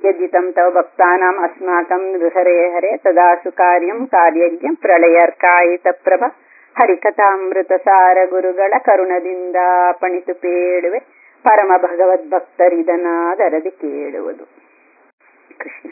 यद्दितं तव भक्तानाम् अस्माकं हरे हरे तदासु कार्यं ಕಾರ್ಯಜ್ಞ ಪ್ರಳಯರ್ಕಾಯಿತಪ್ರಭ ಹರಿಕಥಾಮೃತಸಾರ ಗುರುಗಳ ಕರುಣದಿಂದ ಪಣಿತು ಪೇಳುವೆ ಪರಮ ಭಗವದ್ಭಕ್ತರಿದನಾದರದಿ ಕೇಳುವುದು ಕೃಷ್ಣ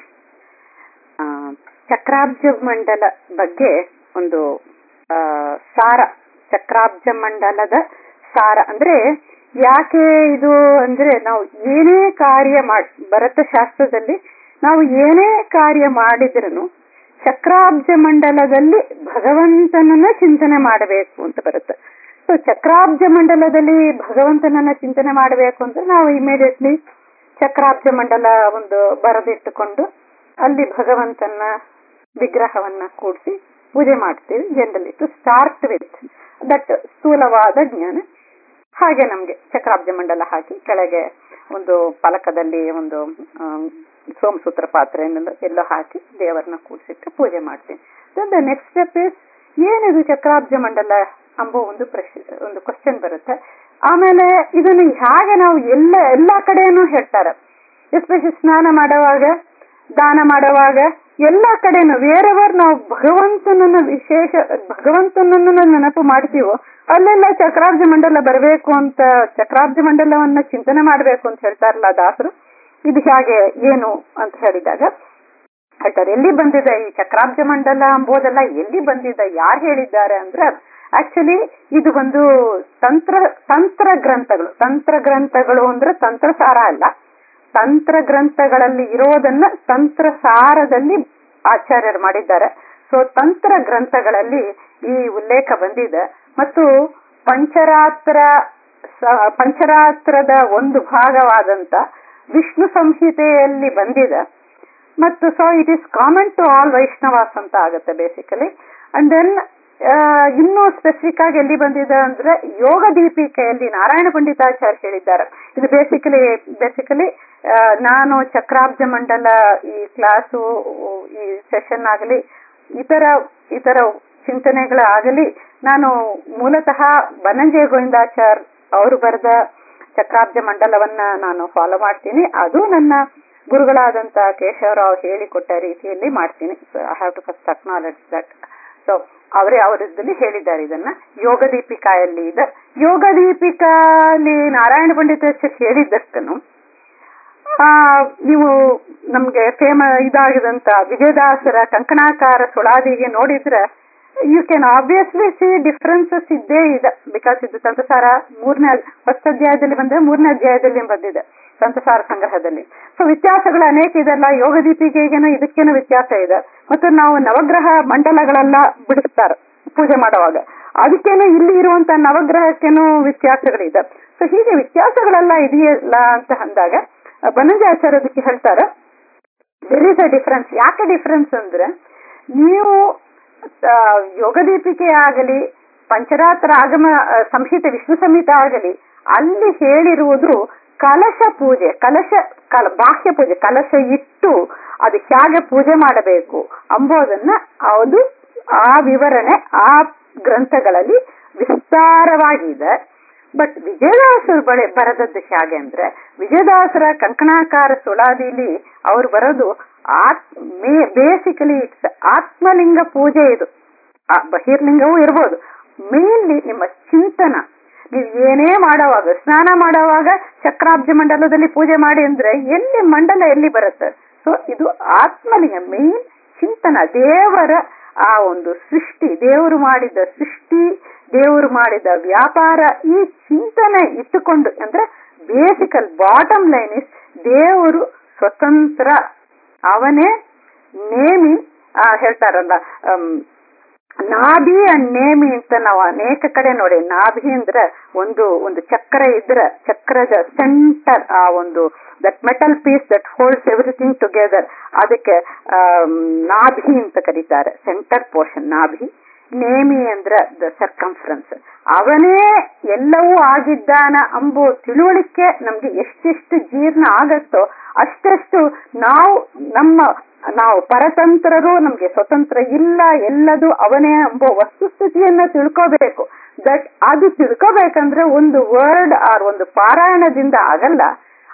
ಆ, ಚಕ್ರಾಬ್ಜ ಮಂಡಲ ಬಗ್ಗೆ ಒಂದು ಆ, ಸಾರ ಚಕ್ರಾಬ್ಜ ಮಂಡಲದ ಸಾರ ಅಂದ್ರೆ ಯಾಕೆ ಇದು ಅಂದ್ರೆ ನಾವು ಏನೇ ಕಾರ್ಯ ಮಾಡ್ ಭರತ ಶಾಸ್ತ್ರದಲ್ಲಿ ನಾವು ಏನೇ ಕಾರ್ಯ ಮಾಡಿದ್ರೂ ಚಕ್ರಾಬ್ಜ ಮಂಡಲದಲ್ಲಿ ಭಗವಂತನನ್ನ ಚಿಂತನೆ ಮಾಡಬೇಕು ಅಂತ ಬರುತ್ತೆ ಸೊ ಚಕ್ರಾಬ್ಜ ಮಂಡಲದಲ್ಲಿ ಭಗವಂತನನ್ನ ಚಿಂತನೆ ಮಾಡಬೇಕು ಅಂದ್ರೆ ನಾವು ಇಮಿಡಿಯೇಟ್ಲಿ ಚಕ್ರಾಬ್ಜ ಮಂಡಲ ಒಂದು ಬರೆದಿಟ್ಟುಕೊಂಡು ಅಲ್ಲಿ ಭಗವಂತನ ವಿಗ್ರಹವನ್ನ ಕೂಡಿಸಿ ಪೂಜೆ ಮಾಡ್ತೀವಿ generally to start with that ಸ್ಥೂಲವಾದ ಜ್ಞಾನ ಹಾಗೆ ನಮ್ಗೆ ಚಕ್ರಾಬ್ಜ ಮಂಡಲ ಹಾಕಿ ಕೆಳಗೆ ಒಂದು ಫಲಕದಲ್ಲಿ ಒಂದು ಆಮ್, ಸೋಮಸೂತ್ರ ಪಾತ್ರೆಯನ್ನು ಎಲ್ಲೋ ಹಾಕಿ ದೇವರನ್ನ ಕೂಡಿಸಿಟ್ಟು ಪೂಜೆ ಮಾಡ್ತೀನಿ ದ ನೆಕ್ಸ್ಟ್ ಸ್ಟೆಪ್ ಇಸ್ ಏನಿದು ಚಕ್ರಾಬ್ಜ ಮಂಡಲ ಎಂಬ ಒಂದು ಪ್ರಶ್ನೆ ಒಂದು ಕ್ವಶನ್ ಬರುತ್ತೆ ಆಮೇಲೆ ಇದನ್ನು ಹೇಗೆ ನಾವು ಎಲ್ಲ ಎಲ್ಲಾ ಕಡೆನೂ ಹೇಳ್ತಾರೆ ಎಸ್ಪೆಷಲಿ ಸ್ನಾನ ಮಾಡುವಾಗ ದಾನ ಮಾಡುವಾಗ ಎಲ್ಲಾ ಕಡೆನೂ ಬೇರೆಯವರು ನಾವು ಭಗವಂತನನ್ನ ವಿಶೇಷ ಭಗವಂತನನ್ನ ನೆನಪು ಮಾಡ್ತೀವೋ ಅಲ್ಲೆಲ್ಲ ಚಕ್ರಾಬ್ಜ ಮಂಡಲ ಬರಬೇಕು ಅಂತ ಚಕ್ರಾಬ್ಜ ಮಂಡಲವನ್ನ ಚಿಂತನೆ ಮಾಡಬೇಕು ಅಂತ ಹೇಳ್ತಾರಲ್ಲ ದಾಸರು ಇದು ಹೇಗೆ ಏನು ಅಂತ ಹೇಳಿದಾಗ ಹೇಳ್ತಾರೆ ಎಲ್ಲಿ ಬಂದಿದೆ ಈ ಚಕ್ರಾಬ್ಜ ಮಂಡಲ ಎಂಬುದೆಲ್ಲ ಎಲ್ಲಿ ಬಂದಿದೆ ಯಾರು ಹೇಳಿದ್ದಾರೆ ಅಂದ್ರೆ ಆಕ್ಚುಲಿ ಇದು ಒಂದು ತಂತ್ರ ತಂತ್ರ ಗ್ರಂಥಗಳು ತಂತ್ರ ಗ್ರಂಥಗಳು ಅಂದ್ರೆ ತಂತ್ರಸಾರ ಅಲ್ಲ ತಂತ್ರ ಗ್ರಂಥಗಳಲ್ಲಿ ಇರೋದನ್ನ ತಂತ್ರ ಸಾರದಲ್ಲಿ ಆಚಾರ್ಯರು ಮಾಡಿದ್ದಾರೆ ಸೊ ತಂತ್ರ ಗ್ರಂಥಗಳಲ್ಲಿ ಈ ಉಲ್ಲೇಖ ಬಂದಿದೆ ಮತ್ತು ಪಂಚರಾತ್ರ ಸ- ಪಂಚರಾತ್ರದ ಒಂದು ಭಾಗವಾದಂತ ವಿಷ್ಣು ಸಂಹಿತೆಯಲ್ಲಿ ಬಂದಿದೆ ಮತ್ತು so it is common to all Vaishnavas ಅಂತ ಆಗುತ್ತೆ ಬೇಸಿಕಲಿ ಅಂಡ್ ದೆನ್ ಇನ್ನೂ ಸ್ಪೆಸಿಫಿಕ್ ಆಗಿ ಎಲ್ಲಿ ಬಂದಿದೆ ಅಂದ್ರೆ ಯೋಗ ದೀಪಿಕೆಯಲ್ಲಿ ನಾರಾಯಣ ಪಂಡಿತಾಚಾರ್ಯ ಹೇಳಿದ್ದಾರೆ ಇದು ಬೇಸಿಕಲಿ ಬೇಸಿಕಲಿ ನಾನು ಚಕ್ರಾಬ್ಜ ಮಂಡಲ ಈ ಕ್ಲಾಸು ಈ ಸೆಷನ್ ಆಗಲಿ ಇತರ ಇತರ ಚಿಂತನೆಗಳಾಗಲಿ ನಾನು ಮೂಲತಃ ಬನಂಜಯ ಗೋವಿಂದಾಚಾರ್ ಅವರು ಬರೆದ ಚಕ್ರಾಬ್ಜ ಮಂಡಲವನ್ನ ನಾನು ಫಾಲೋ ಮಾಡ್ತೀನಿ ಅದು ನನ್ನ ಗುರುಗಳಾದಂತ ಕೇಶವರಾವ್ ಹೇಳಿಕೊಟ್ಟ ರೀತಿಯಲ್ಲಿ ಮಾಡ್ತೀನಿ I have to first acknowledge that so ಅವರೇ ಅವರದ್ದಲ್ಲಿ ಹೇಳಿದ್ದಾರೆ ಇದನ್ನ ಯೋಗ ದೀಪಿಕಾಯಲ್ಲಿ ಇದೆ ಯೋಗ ದೀಪಿಕಾಲಿ ನಾರಾಯಣ ಪಂಡಿತಾಚಾರ್ಯ ಹೇಳಿದ್ದಕ್ಕನು ಆ, ನೀವು ನಮ್ಗೆ ಫೇಮ ಇದಾಗಿದಂತ ವಿಜಯದಾಸರ ಕಂಕಣಾಕಾರ ಸುಳಾದಿಗೆ ನೋಡಿದ್ರೆ you can obviously see differences ಇದ್ದೇ ಇದೆ ಬಿಕಾಸ್ ಇದು ಸಂತಸಾರ ಮೂರನೇ ಫಸ್ಟ್ ಅಧ್ಯಾಯದಲ್ಲಿ ಬಂದ್ರೆ ಮೂರನೇ ಅಧ್ಯಾಯದಲ್ಲಿ ಬಂದಿದೆ ಸಂತಸಾರ ಸಂಗ್ರಹದಲ್ಲಿ ಸೊ ವ್ಯತ್ಯಾಸಗಳು ಅನೇಕ ಇದೆಲ್ಲ ಯೋಗ ದೀಪಿಕೆಗೇನು ಇದಕ್ಕೇನು ವ್ಯತ್ಯಾಸ ಇದೆ ಮತ್ತು ನಾವು ನವಗ್ರಹ ಮಂಡಲಗಳೆಲ್ಲ ಬಿಡಿಸ್ತಾರೆ ಪೂಜೆ ಮಾಡುವಾಗ ಅದಕ್ಕೇನು ಇಲ್ಲಿ ಇರುವಂತ ನವಗ್ರಹಕ್ಕೇನು ವ್ಯತ್ಯಾಸಗಳಿದೆ ಸೊ ಹೀಗೆ ವ್ಯತ್ಯಾಸಗಳೆಲ್ಲ ಇದೆಯಲ್ಲ ಅಂತ ಅಂದಾಗ ಬನಂಜಾಚಾರ್ಯ ಅದಕ್ಕೆ ಹೇಳ್ತಾರೆ ದೇರ್ ಇಸ್ ಅ ಡಿಫರೆನ್ಸ್ ಯಾಕೆ ಡಿಫರೆನ್ಸ್ ಅಂದ್ರೆ ನೀವು ಆ, ಯೋಗ ದೀಪಿಕೆ ಆಗಲಿ ಪಂಚರಾತ್ರ ಆಗಮ ಆ, ಸಂಹಿತೆ ವಿಷ್ಣು ಸಂಹಿತ ಆಗಲಿ ಅಲ್ಲಿ ಹೇಳಿರುವುದು ಕಲಶ ಪೂಜೆ ಕಲಶ ಕಲ ಬಾಹ್ಯ ಪೂಜೆ ಕಲಶ ಇಟ್ಟು ಅದು ಹೇಗೆ ಪೂಜೆ ಮಾಡಬೇಕು ಅಂಬೋದನ್ನ ಅದು ಆ ವಿವರಣೆ ಆ ಗ್ರಂಥಗಳಲ್ಲಿ ವಿಸ್ತಾರವಾಗಿದೆ ಬಟ್ ವಿಜಯದಾಸರು ಬಳೆ ಬರೆದದ್ದು ಹೇಗೆ ಅಂದ್ರೆ ವಿಜಯದಾಸರ ಕಂಕಣಾಕಾರ ಸುಳಾದಿಲಿ ಅವ್ರು ಬರೋದು ಆತ್ ಬೇಸಿಕಲಿ ಇಟ್ಸ್ ಆತ್ಮಲಿಂಗ ಪೂಜೆ ಇದು ಆ ಬಹಿರ್ಲಿಂಗವೂ ಇರ್ಬೋದು ಮೇನ್ಲಿ ನಿಮ್ಮ ಚಿಂತನ ನೀವು ಏನೇ ಮಾಡುವಾಗ ಸ್ನಾನ ಮಾಡುವಾಗ ಚಕ್ರಾಬ್ಜ ಮಂಡಲದಲ್ಲಿ ಪೂಜೆ ಮಾಡಿ ಅಂದ್ರೆ ಎಲ್ಲಿ ಮಂಡಲ ಎಲ್ಲಿ ಬರುತ್ತೆ ಸೊ ಇದು ಆತ್ಮಲಿಂಗ ಮೇನ್ ಚಿಂತನ ದೇವರ ಆ ಒಂದು ಸೃಷ್ಟಿ ದೇವರು ಮಾಡಿದ ಸೃಷ್ಟಿ ದೇವರು ಮಾಡಿದ ವ್ಯಾಪಾರ ಈ ಚಿಂತನೆ ಇಟ್ಟುಕೊಂಡು ಅಂದ್ರೆ ಬೇಸಿಕಲ್ ಬಾಟಮ್ ಲೈನ್ ಇಸ್ ದೇವರು ಸ್ವತಂತ್ರ ಅವನೇ ನೇಮಿ ಆ, ಹೇಳ್ತಾರಲ್ಲ ಅಮ್, ನಾಭಿ ಅಂಡ್ ನೇಮಿ ಅಂತ ನಾವು ಅನೇಕ ಕಡೆ ನೋಡಿ ನಾಭಿ ಅಂದ್ರೆ ಒಂದು ಒಂದು ಚಕ್ರ ಇದ್ರೆ ಚಕ್ರದ ಸೆಂಟರ್ ಆ ಒಂದು that metal piece that holds everything together ಅದಕ್ಕೆ ಆಮ್, ನಾಭಿ ಅಂತ ಕರೀತಾರೆ ಸೆಂಟರ್ ಪೋರ್ಷನ್ ನಾಭಿ ನೇಮಿ ಅಂದ್ರೆ ದ ಸರ್ಕಂಫರೆನ್ಸ್ ಅವನೇ ಎಲ್ಲವೂ ಆಗಿದ್ದಾನ ಅಂಬೋ ತಿಳುವಳಿಕೆ ನಮ್ಗೆ ಎಷ್ಟೆಷ್ಟು ಜೀರ್ಣ ಆಗತ್ತೋ ಅಷ್ಟೆಷ್ಟು ನಾವು ನಮ್ಮ ನಾವು ಪರತಂತ್ರರು ನಮ್ಗೆ ಸ್ವತಂತ್ರ ಇಲ್ಲ ಎಲ್ಲದು ಅವನೇ ಎಂಬೋ ವಸ್ತುಸ್ಥಿತಿಯನ್ನ ತಿಳ್ಕೋಬೇಕು ದಟ್ ಅದು ತಿಳ್ಕೋಬೇಕಂದ್ರೆ ಒಂದು ವರ್ಡ್ ಆರ್ ಒಂದು ಪಾರಾಯಣದಿಂದ ಆಗಲ್ಲ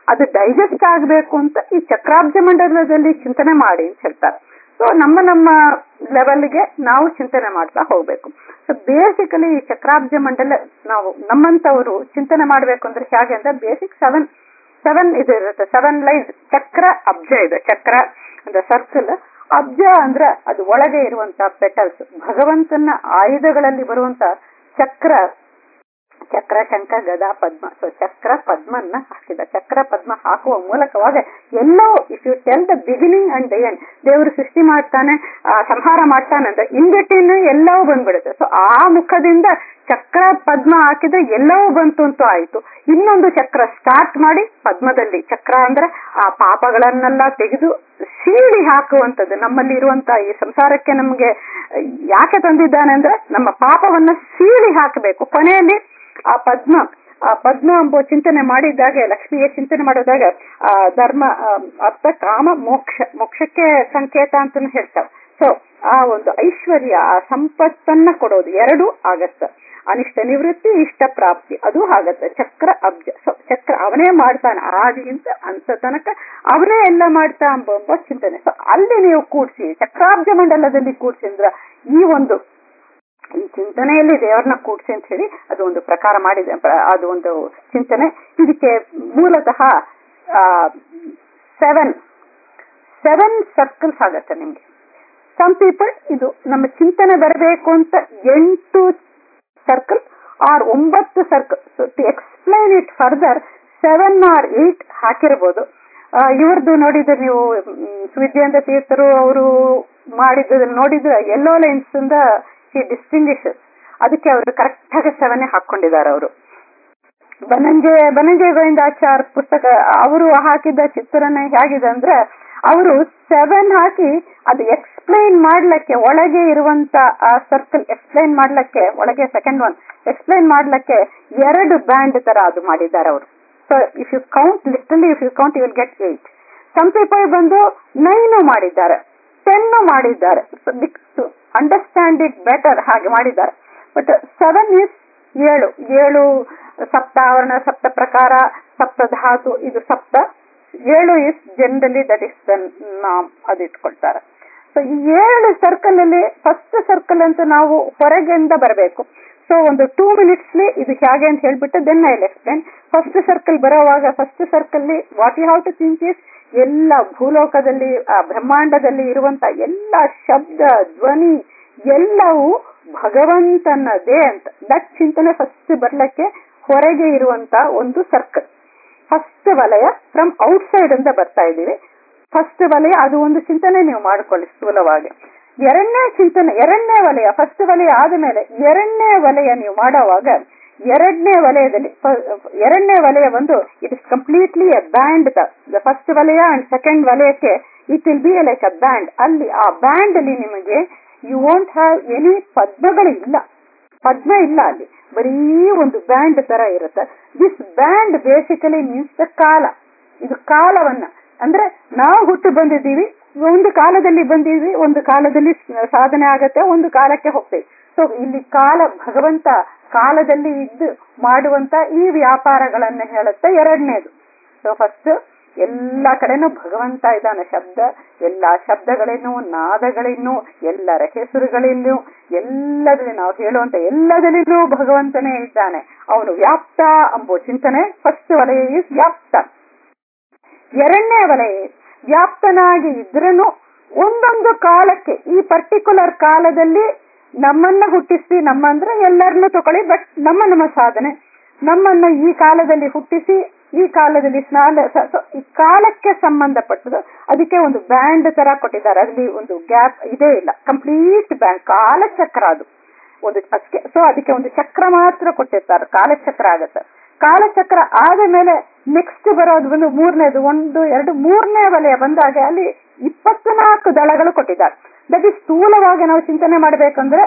ಅದು ಡೈಜೆಸ್ಟ್ ಆಗಬೇಕು ಅಂತ ಈ ಚಕ್ರಾಬ್ಜ ಮಂಡಲದಲ್ಲಿ ಚಿಂತನೆ ಮಾಡಿ ಅಂತ ಹೇಳ್ತಾರೆ ಸೊ ನಮ್ಮ ನಮ್ಮ ಲೆವೆಲ್ಗೆ ನಾವು ಚಿಂತನೆ ಮಾಡ್ತಾ ಹೋಗ್ಬೇಕು ಸೊ ಬೇಸಿಕಲಿ ಈ ಚಕ್ರಾಬ್ಜ ಮಂಡಲ ನಾವು ನಮ್ಮಂತವರು ಚಿಂತನೆ ಮಾಡ್ಬೇಕು ಅಂದ್ರೆ ಹೇಗೆ ಅಂದ್ರೆ ಬೇಸಿಕ್ ಸೆವೆನ್ ಸೆವೆನ್ ಇದು ಇರುತ್ತೆ ಸೆವೆನ್ ಲೈನ್ ಚಕ್ರ ಅಬ್ಜ ಇದೆ ಚಕ್ರ ಅಂದ್ರೆ ಸರ್ಕಲ್ ಅಬ್ಜ ಅಂದ್ರೆ ಅದು ಒಳಗೆ ಇರುವಂತ ಪೆಟಲ್ಸ್ ಭಗವಂತನ ಆಯುಧಗಳಲ್ಲಿ ಬರುವಂತ ಚಕ್ರ ಚಕ್ರ ಶಂಖ ಗದಾ ಪದ್ಮ ಸೊ ಚಕ್ರ ಪದ್ಮನ್ನ ಹಾಕಿದ ಚಕ್ರ ಪದ್ಮ ಹಾಕುವ ಮೂಲಕವಾಗಿ ಎಲ್ಲೋ if you tell the beginning and the end ದೇವರು ಸೃಷ್ಟಿ ಮಾಡ್ತಾನೆ ಆ, ಸಂಹಾರ ಮಾಡ್ತಾನೆ ಅಂದ್ರೆ ಇನ್ ಬಿಟ್ವೀನ್ ಎಲ್ಲವೂ ಬಂದ್ಬಿಡುತ್ತೆ ಸೊ ಆ ಮುಖದಿಂದ ಚಕ್ರ ಪದ್ಮ ಹಾಕಿದ್ರೆ ಎಲ್ಲವೂ ಬಂತು ಅಂತೂ ಆಯ್ತು ಇನ್ನೊಂದು ಚಕ್ರ ಸ್ಟಾರ್ಟ್ ಮಾಡಿ ಪದ್ಮದಲ್ಲಿ ಚಕ್ರ ಅಂದ್ರೆ ಆ ಪಾಪಗಳನ್ನೆಲ್ಲ ತೆಗೆದು ಸೀಳಿ ಹಾಕುವಂಥದ್ದು ನಮ್ಮಲ್ಲಿ ಇರುವಂತ ಈ ಸಂಸಾರಕ್ಕೆ ನಮಗೆ ಯಾಕೆ ತಂದಿದ್ದಾನೆ ಅಂದ್ರೆ ನಮ್ಮ ಪಾಪವನ್ನ ಸೀಳಿ ಹಾಕಬೇಕು ಕೊನೆಯಲ್ಲಿ ಆ ಪದ್ಮ ಆ ಪದ್ಮ ಎಂಬ ಚಿಂತನೆ ಮಾಡಿದಾಗ ಲಕ್ಷ್ಮಿಗೆ ಚಿಂತನೆ ಮಾಡೋದಾಗ ಆ ಧರ್ಮ ಆ, ಅರ್ಥ ಕಾಮ ಮೋಕ್ಷ ಮೋಕ್ಷಕ್ಕೆ ಸಂಕೇತ ಅಂತಾನು ಹೇಳ್ತಾರೆ ಸೊ ಆ ಒಂದು ಐಶ್ವರ್ಯ ಆ ಸಂಪತ್ತನ್ನ ಕೊಡೋದು ಎರಡು ಆಗತ್ತ ಅನಿಷ್ಟ ನಿವೃತ್ತಿ ಇಷ್ಟ ಪ್ರಾಪ್ತಿ ಅದು ಆಗತ್ತೆ ಚಕ್ರ ಅಬ್ಜ ಸೊ ಚಕ್ರ ಅವನೇ ಮಾಡ್ತಾನೆ ಆದಿಗಿಂತ ಅಂತ ತನಕ ಅವನೇ ಎಲ್ಲ ಮಾಡ್ತಾ ಎಂಬ ಎಂಬ ಚಿಂತನೆ ಸೊ ಅಲ್ಲಿ ನೀವು ಕೂಡ್ಸಿ ಚಕ್ರಾಬ್ಜ ಮಂಡಲದಲ್ಲಿ ಕೂಡ್ಸಿ ಅಂದ್ರ ಈ ಒಂದು ಈ ಚಿಂತನೆಯಲ್ಲಿ ದೇವರನ್ನ ಕೂಡ್ಸಿ ಅಂತ ಹೇಳಿ ಅದು ಒಂದು ಪ್ರಕಾರ ಮಾಡಿದೆ ಪ್ರ- ಅದು ಒಂದು ಚಿಂತನೆ ಇದಕ್ಕೆ ಮೂಲತಃ ಸೆವೆನ್ ಸೆವೆನ್ ಸರ್ಕಲ್ಸ್ ಆಗತ್ತೆ ನಿಮ್ಗೆ ಸಮ್ ಪೀಪಲ್ ಇದು ನಮ್ಮ ಚಿಂತನೆ ಬರಬೇಕು ಅಂತ ಎಂಟು ಸರ್ಕಲ್ ಆರ್ ಒಂಬತ್ತು circle to explain it further seven or eight ಹಾಕಿರ್ಬೋದು ಇವ್ರದ್ದು ನೋಡಿದ್ರೆ ನೀವು ಸುವಿದ್ಯಾಂತ ತೀರ್ಥರು ಅವರು ಮಾಡಿದ್ದನ್ನು ನೋಡಿದ್ರೆ ಎಲ್ಲೋ ಲೈನ್ಸ್ ಇಂದ ಹಿ ಡಿಸ್ಟಿಂಗ್ವಿಷಸ್ ಅದಕ್ಕೆ ಅವರು ಕರೆಕ್ಟ್ ಆಗಿ ಸೆವೆನ್ ಹಾಕೊಂಡಿದ್ದಾರೆ ಅವರು ಬನಂಜಯ ಬನಂಜಯ ಗೋವಿಂದಾಚಾರ್ ಪುಸ್ತಕ ಅವರು ಹಾಕಿದ ಚಿತ್ರಣ ಹೇಗಿದೆ ಅಂದ್ರೆ ಅವರು ಸೆವೆನ್ ಹಾಕಿ ಅದು ಎಕ್ಸ್ಪ್ಲೈನ್ ಮಾಡ್ಲಿಕ್ಕೆ ಒಳಗೆ ಇರುವಂತ ಆ ಸರ್ಕಲ್ ಎಕ್ಸ್ಪ್ಲೈನ್ ಮಾಡ್ಲಿಕ್ಕೆ ಒಳಗೆ ಸೆಕೆಂಡ್ ಒನ್ ಎಕ್ಸ್ಪ್ಲೈನ್ ಮಾಡ್ಲಿಕ್ಕೆ ಎರಡು ಬ್ಯಾಂಡ್ ತರ ಅದು ಮಾಡಿದ್ದಾರೆ ಅವರು ಸೊ ಇಫ್ ಯು ಕೌಂಟ್ ಲಿಸ್ಟಲ್ಲಿ if you count you will get eight some people ಬಂದು ನೈನ್ ಮಾಡಿದ್ದಾರೆ ಟೆನ್ ಮಾಡಿದ್ದಾರೆ ಅಂಡರ್ಸ್ಟ್ಯಾಂಡ್ ಇಟ್ ಬೆಟರ್ ಹಾಗೆ ಮಾಡಿದ್ದಾರೆ ಬಟ್ ಸೆವೆನ್ ಇಸ್ ಏಳು ಏಳು ಸಪ್ತಾವರಣ ಸಪ್ತ ಪ್ರಕಾರ ಸಪ್ತ ಧಾತು ಇದು ಸಪ್ತ ಏಳು ಇಸ್ ಜನರಲಿ ದಟ್ ಇಸ್ ನಾಮ್ ಅದು ಇಟ್ಕೊಳ್ತಾರೆ ಸೊ ಈ ಏಳು ಸರ್ಕಲ್ ಅಲ್ಲಿ ಫಸ್ಟ್ ಸರ್ಕಲ್ ಅಂತ ನಾವು ಹೊರಗಿಂದ ಬರಬೇಕು ಸೊ ಒಂದು ಟೂ ಮಿನಿಟ್ಸ್ಲಿ ಇದು ಹೇಗೆ ಅಂತ ಹೇಳ್ಬಿಟ್ಟು then I explain first circle ಬರೋವಾಗ first circle what you have to think is ಎಲ್ಲ ಭೂಲೋಕದಲ್ಲಿ ಆ ಬ್ರಹ್ಮಾಂಡದಲ್ಲಿ ಇರುವಂತ ಎಲ್ಲ ಶಬ್ದ ಧ್ವನಿ ಎಲ್ಲವೂ ಭಗವಂತನದೇ ಅಂತ ದಟ್ ಚಿಂತನೆ ಫಸ್ಟ್ ಬರ್ಲಿಕ್ಕೆ ಹೊರಗೆ ಇರುವಂತ ಒಂದು ಸರ್ಕಲ್ ಫಸ್ಟ್ ವಲಯ ಫ್ರಮ್ ಔಟ್ಸೈಡ್ ಅಂತ ಬರ್ತಾ ಇದ್ದೀವಿ ಫಸ್ಟ್ ವಲಯ ಅದು ಒಂದು ಚಿಂತನೆ ನೀವು ಮಾಡಿಕೊಳ್ಳಿ ಸ್ಥೂಲವಾಗಿ ಎರಡನೇ ಚಿಂತನೆ ಎರಡನೇ ವಲಯ ಫಸ್ಟ್ ವಲಯ ಆದ ಮೇಲೆ ಎರಡನೇ ವಲಯ ನೀವು ಮಾಡುವಾಗ ಎರಡನೇ ವಲಯದಲ್ಲಿ ಎರಡನೇ ವಲಯ ಒಂದು it is completely a band the first ವಲಯ ಅಂಡ್ ಸೆಕೆಂಡ್ ವಲಯಕ್ಕೆ it will be like a band ಅಲ್ಲಿ ಆ ಬ್ಯಾಂಡ್ ಅಲ್ಲಿ ನಿಮಗೆ ಯು ವೋಂಟ್ ಹ್ಯಾವ್ ಎನಿ ಪದ್ಮಗಳು ಇಲ್ಲ ಪದ್ಮ ಇಲ್ಲ ಅಲ್ಲಿ ಬರೀ ಒಂದು ಬ್ಯಾಂಡ್ ತರ ಇರುತ್ತೆ this band basically means the ಕಾಲ ಇದು ಕಾಲವನ್ನ ಅಂದ್ರೆ ನಾವು ಹುಟ್ಟು ಬಂದಿದ್ದೀವಿ ಒಂದು ಕಾಲದಲ್ಲಿ ಬಂದಿದ್ವಿ ಒಂದು ಕಾಲದಲ್ಲಿ ಸಾಧನೆ ಆಗತ್ತೆ ಒಂದು ಕಾಲಕ್ಕೆ ಹೋಗ್ತೇವೆ ಸೊ ಇಲ್ಲಿ ಕಾಲ ಭಗವಂತ ಕಾಲದಲ್ಲಿ ಇದ್ದು ಮಾಡುವಂತ ಈ ವ್ಯಾಪಾರಗಳನ್ನ ಹೇಳುತ್ತೆ ಎರಡನೇದು ಸೊ ಫಸ್ಟ್ ಎಲ್ಲ ಕಡೆನೂ ಭಗವಂತ ಇದ್ದಾನೆ ಶಬ್ದ ಎಲ್ಲಾ ಶಬ್ದಗಳೇನು ನಾದಗಳೇನು ಎಲ್ಲರ ಹೆಸರುಗಳೇನು ಎಲ್ಲದಲ್ಲಿ ನಾವು ಹೇಳುವಂತ ಎಲ್ಲದರಲ್ಲೂ ಭಗವಂತನೇ ಇದ್ದಾನೆ ಅವನು ವ್ಯಾಪ್ತ ಎಂಬುವ ಚಿಂತನೆ ಫಸ್ಟ್ ವಲಯ ಇಸ್ ವ್ಯಾಪ್ತ ಎರಡನೇ ವಲಯ ವ್ಯಾಪ್ತನಾಗಿ ಇದ್ರೂ ಒಂದೊಂದು ಕಾಲಕ್ಕೆ ಈ ಪರ್ಟಿಕ್ಯುಲರ್ ಕಾಲದಲ್ಲಿ ನಮ್ಮನ್ನ ಹುಟ್ಟಿಸಿ ನಮ್ಮ ಅಂದ್ರೆ ಎಲ್ಲರನ್ನು ತಗೊಳ್ಳಿ ಬಟ್ ನಮ್ಮ ನಮ್ಮ ಸಾಧನೆ ನಮ್ಮನ್ನ ಈ ಕಾಲದಲ್ಲಿ ಹುಟ್ಟಿಸಿ ಈ ಕಾಲದಲ್ಲಿ ಸ್ನಾನ ಈ ಕಾಲಕ್ಕೆ ಸಂಬಂಧಪಟ್ಟದು ಅದಕ್ಕೆ ಒಂದು ಬ್ಯಾಂಡ್ ತರ ಕೊಟ್ಟಿದ್ದಾರೆ ಅಲ್ಲಿ ಒಂದು ಗ್ಯಾಪ್ ಇದೇ ಇಲ್ಲ ಕಂಪ್ಲೀಟ್ ಬ್ಯಾಂಡ್ ಕಾಲಚಕ್ರ ಅದು ಒಂದು ಅದಕ್ಕೆ ಸೊ ಅದಕ್ಕೆ ಒಂದು ಚಕ್ರ ಮಾತ್ರ ಕೊಟ್ಟಿರ್ತಾರೆ ಕಾಲಚಕ್ರ ಆಗತ್ತೆ ಕಾಲಚಕ್ರ ಆದ ಮೇಲೆ ನೆಕ್ಸ್ಟ್ ಬರೋದು ಒಂದು ಮೂರನೇದು ಒಂದು ಎರಡು ಮೂರನೇ ವಲಯ ಬಂದಾಗ ಅಲ್ಲಿ ಇಪ್ಪತ್ನಾಲ್ಕು ದಳಗಳು ಕೊಟ್ಟಿದ್ದಾರೆ ದಟ್ ಈ ಸ್ಥೂಲವಾಗಿ ನಾವು ಚಿಂತನೆ ಮಾಡಬೇಕಂದ್ರೆ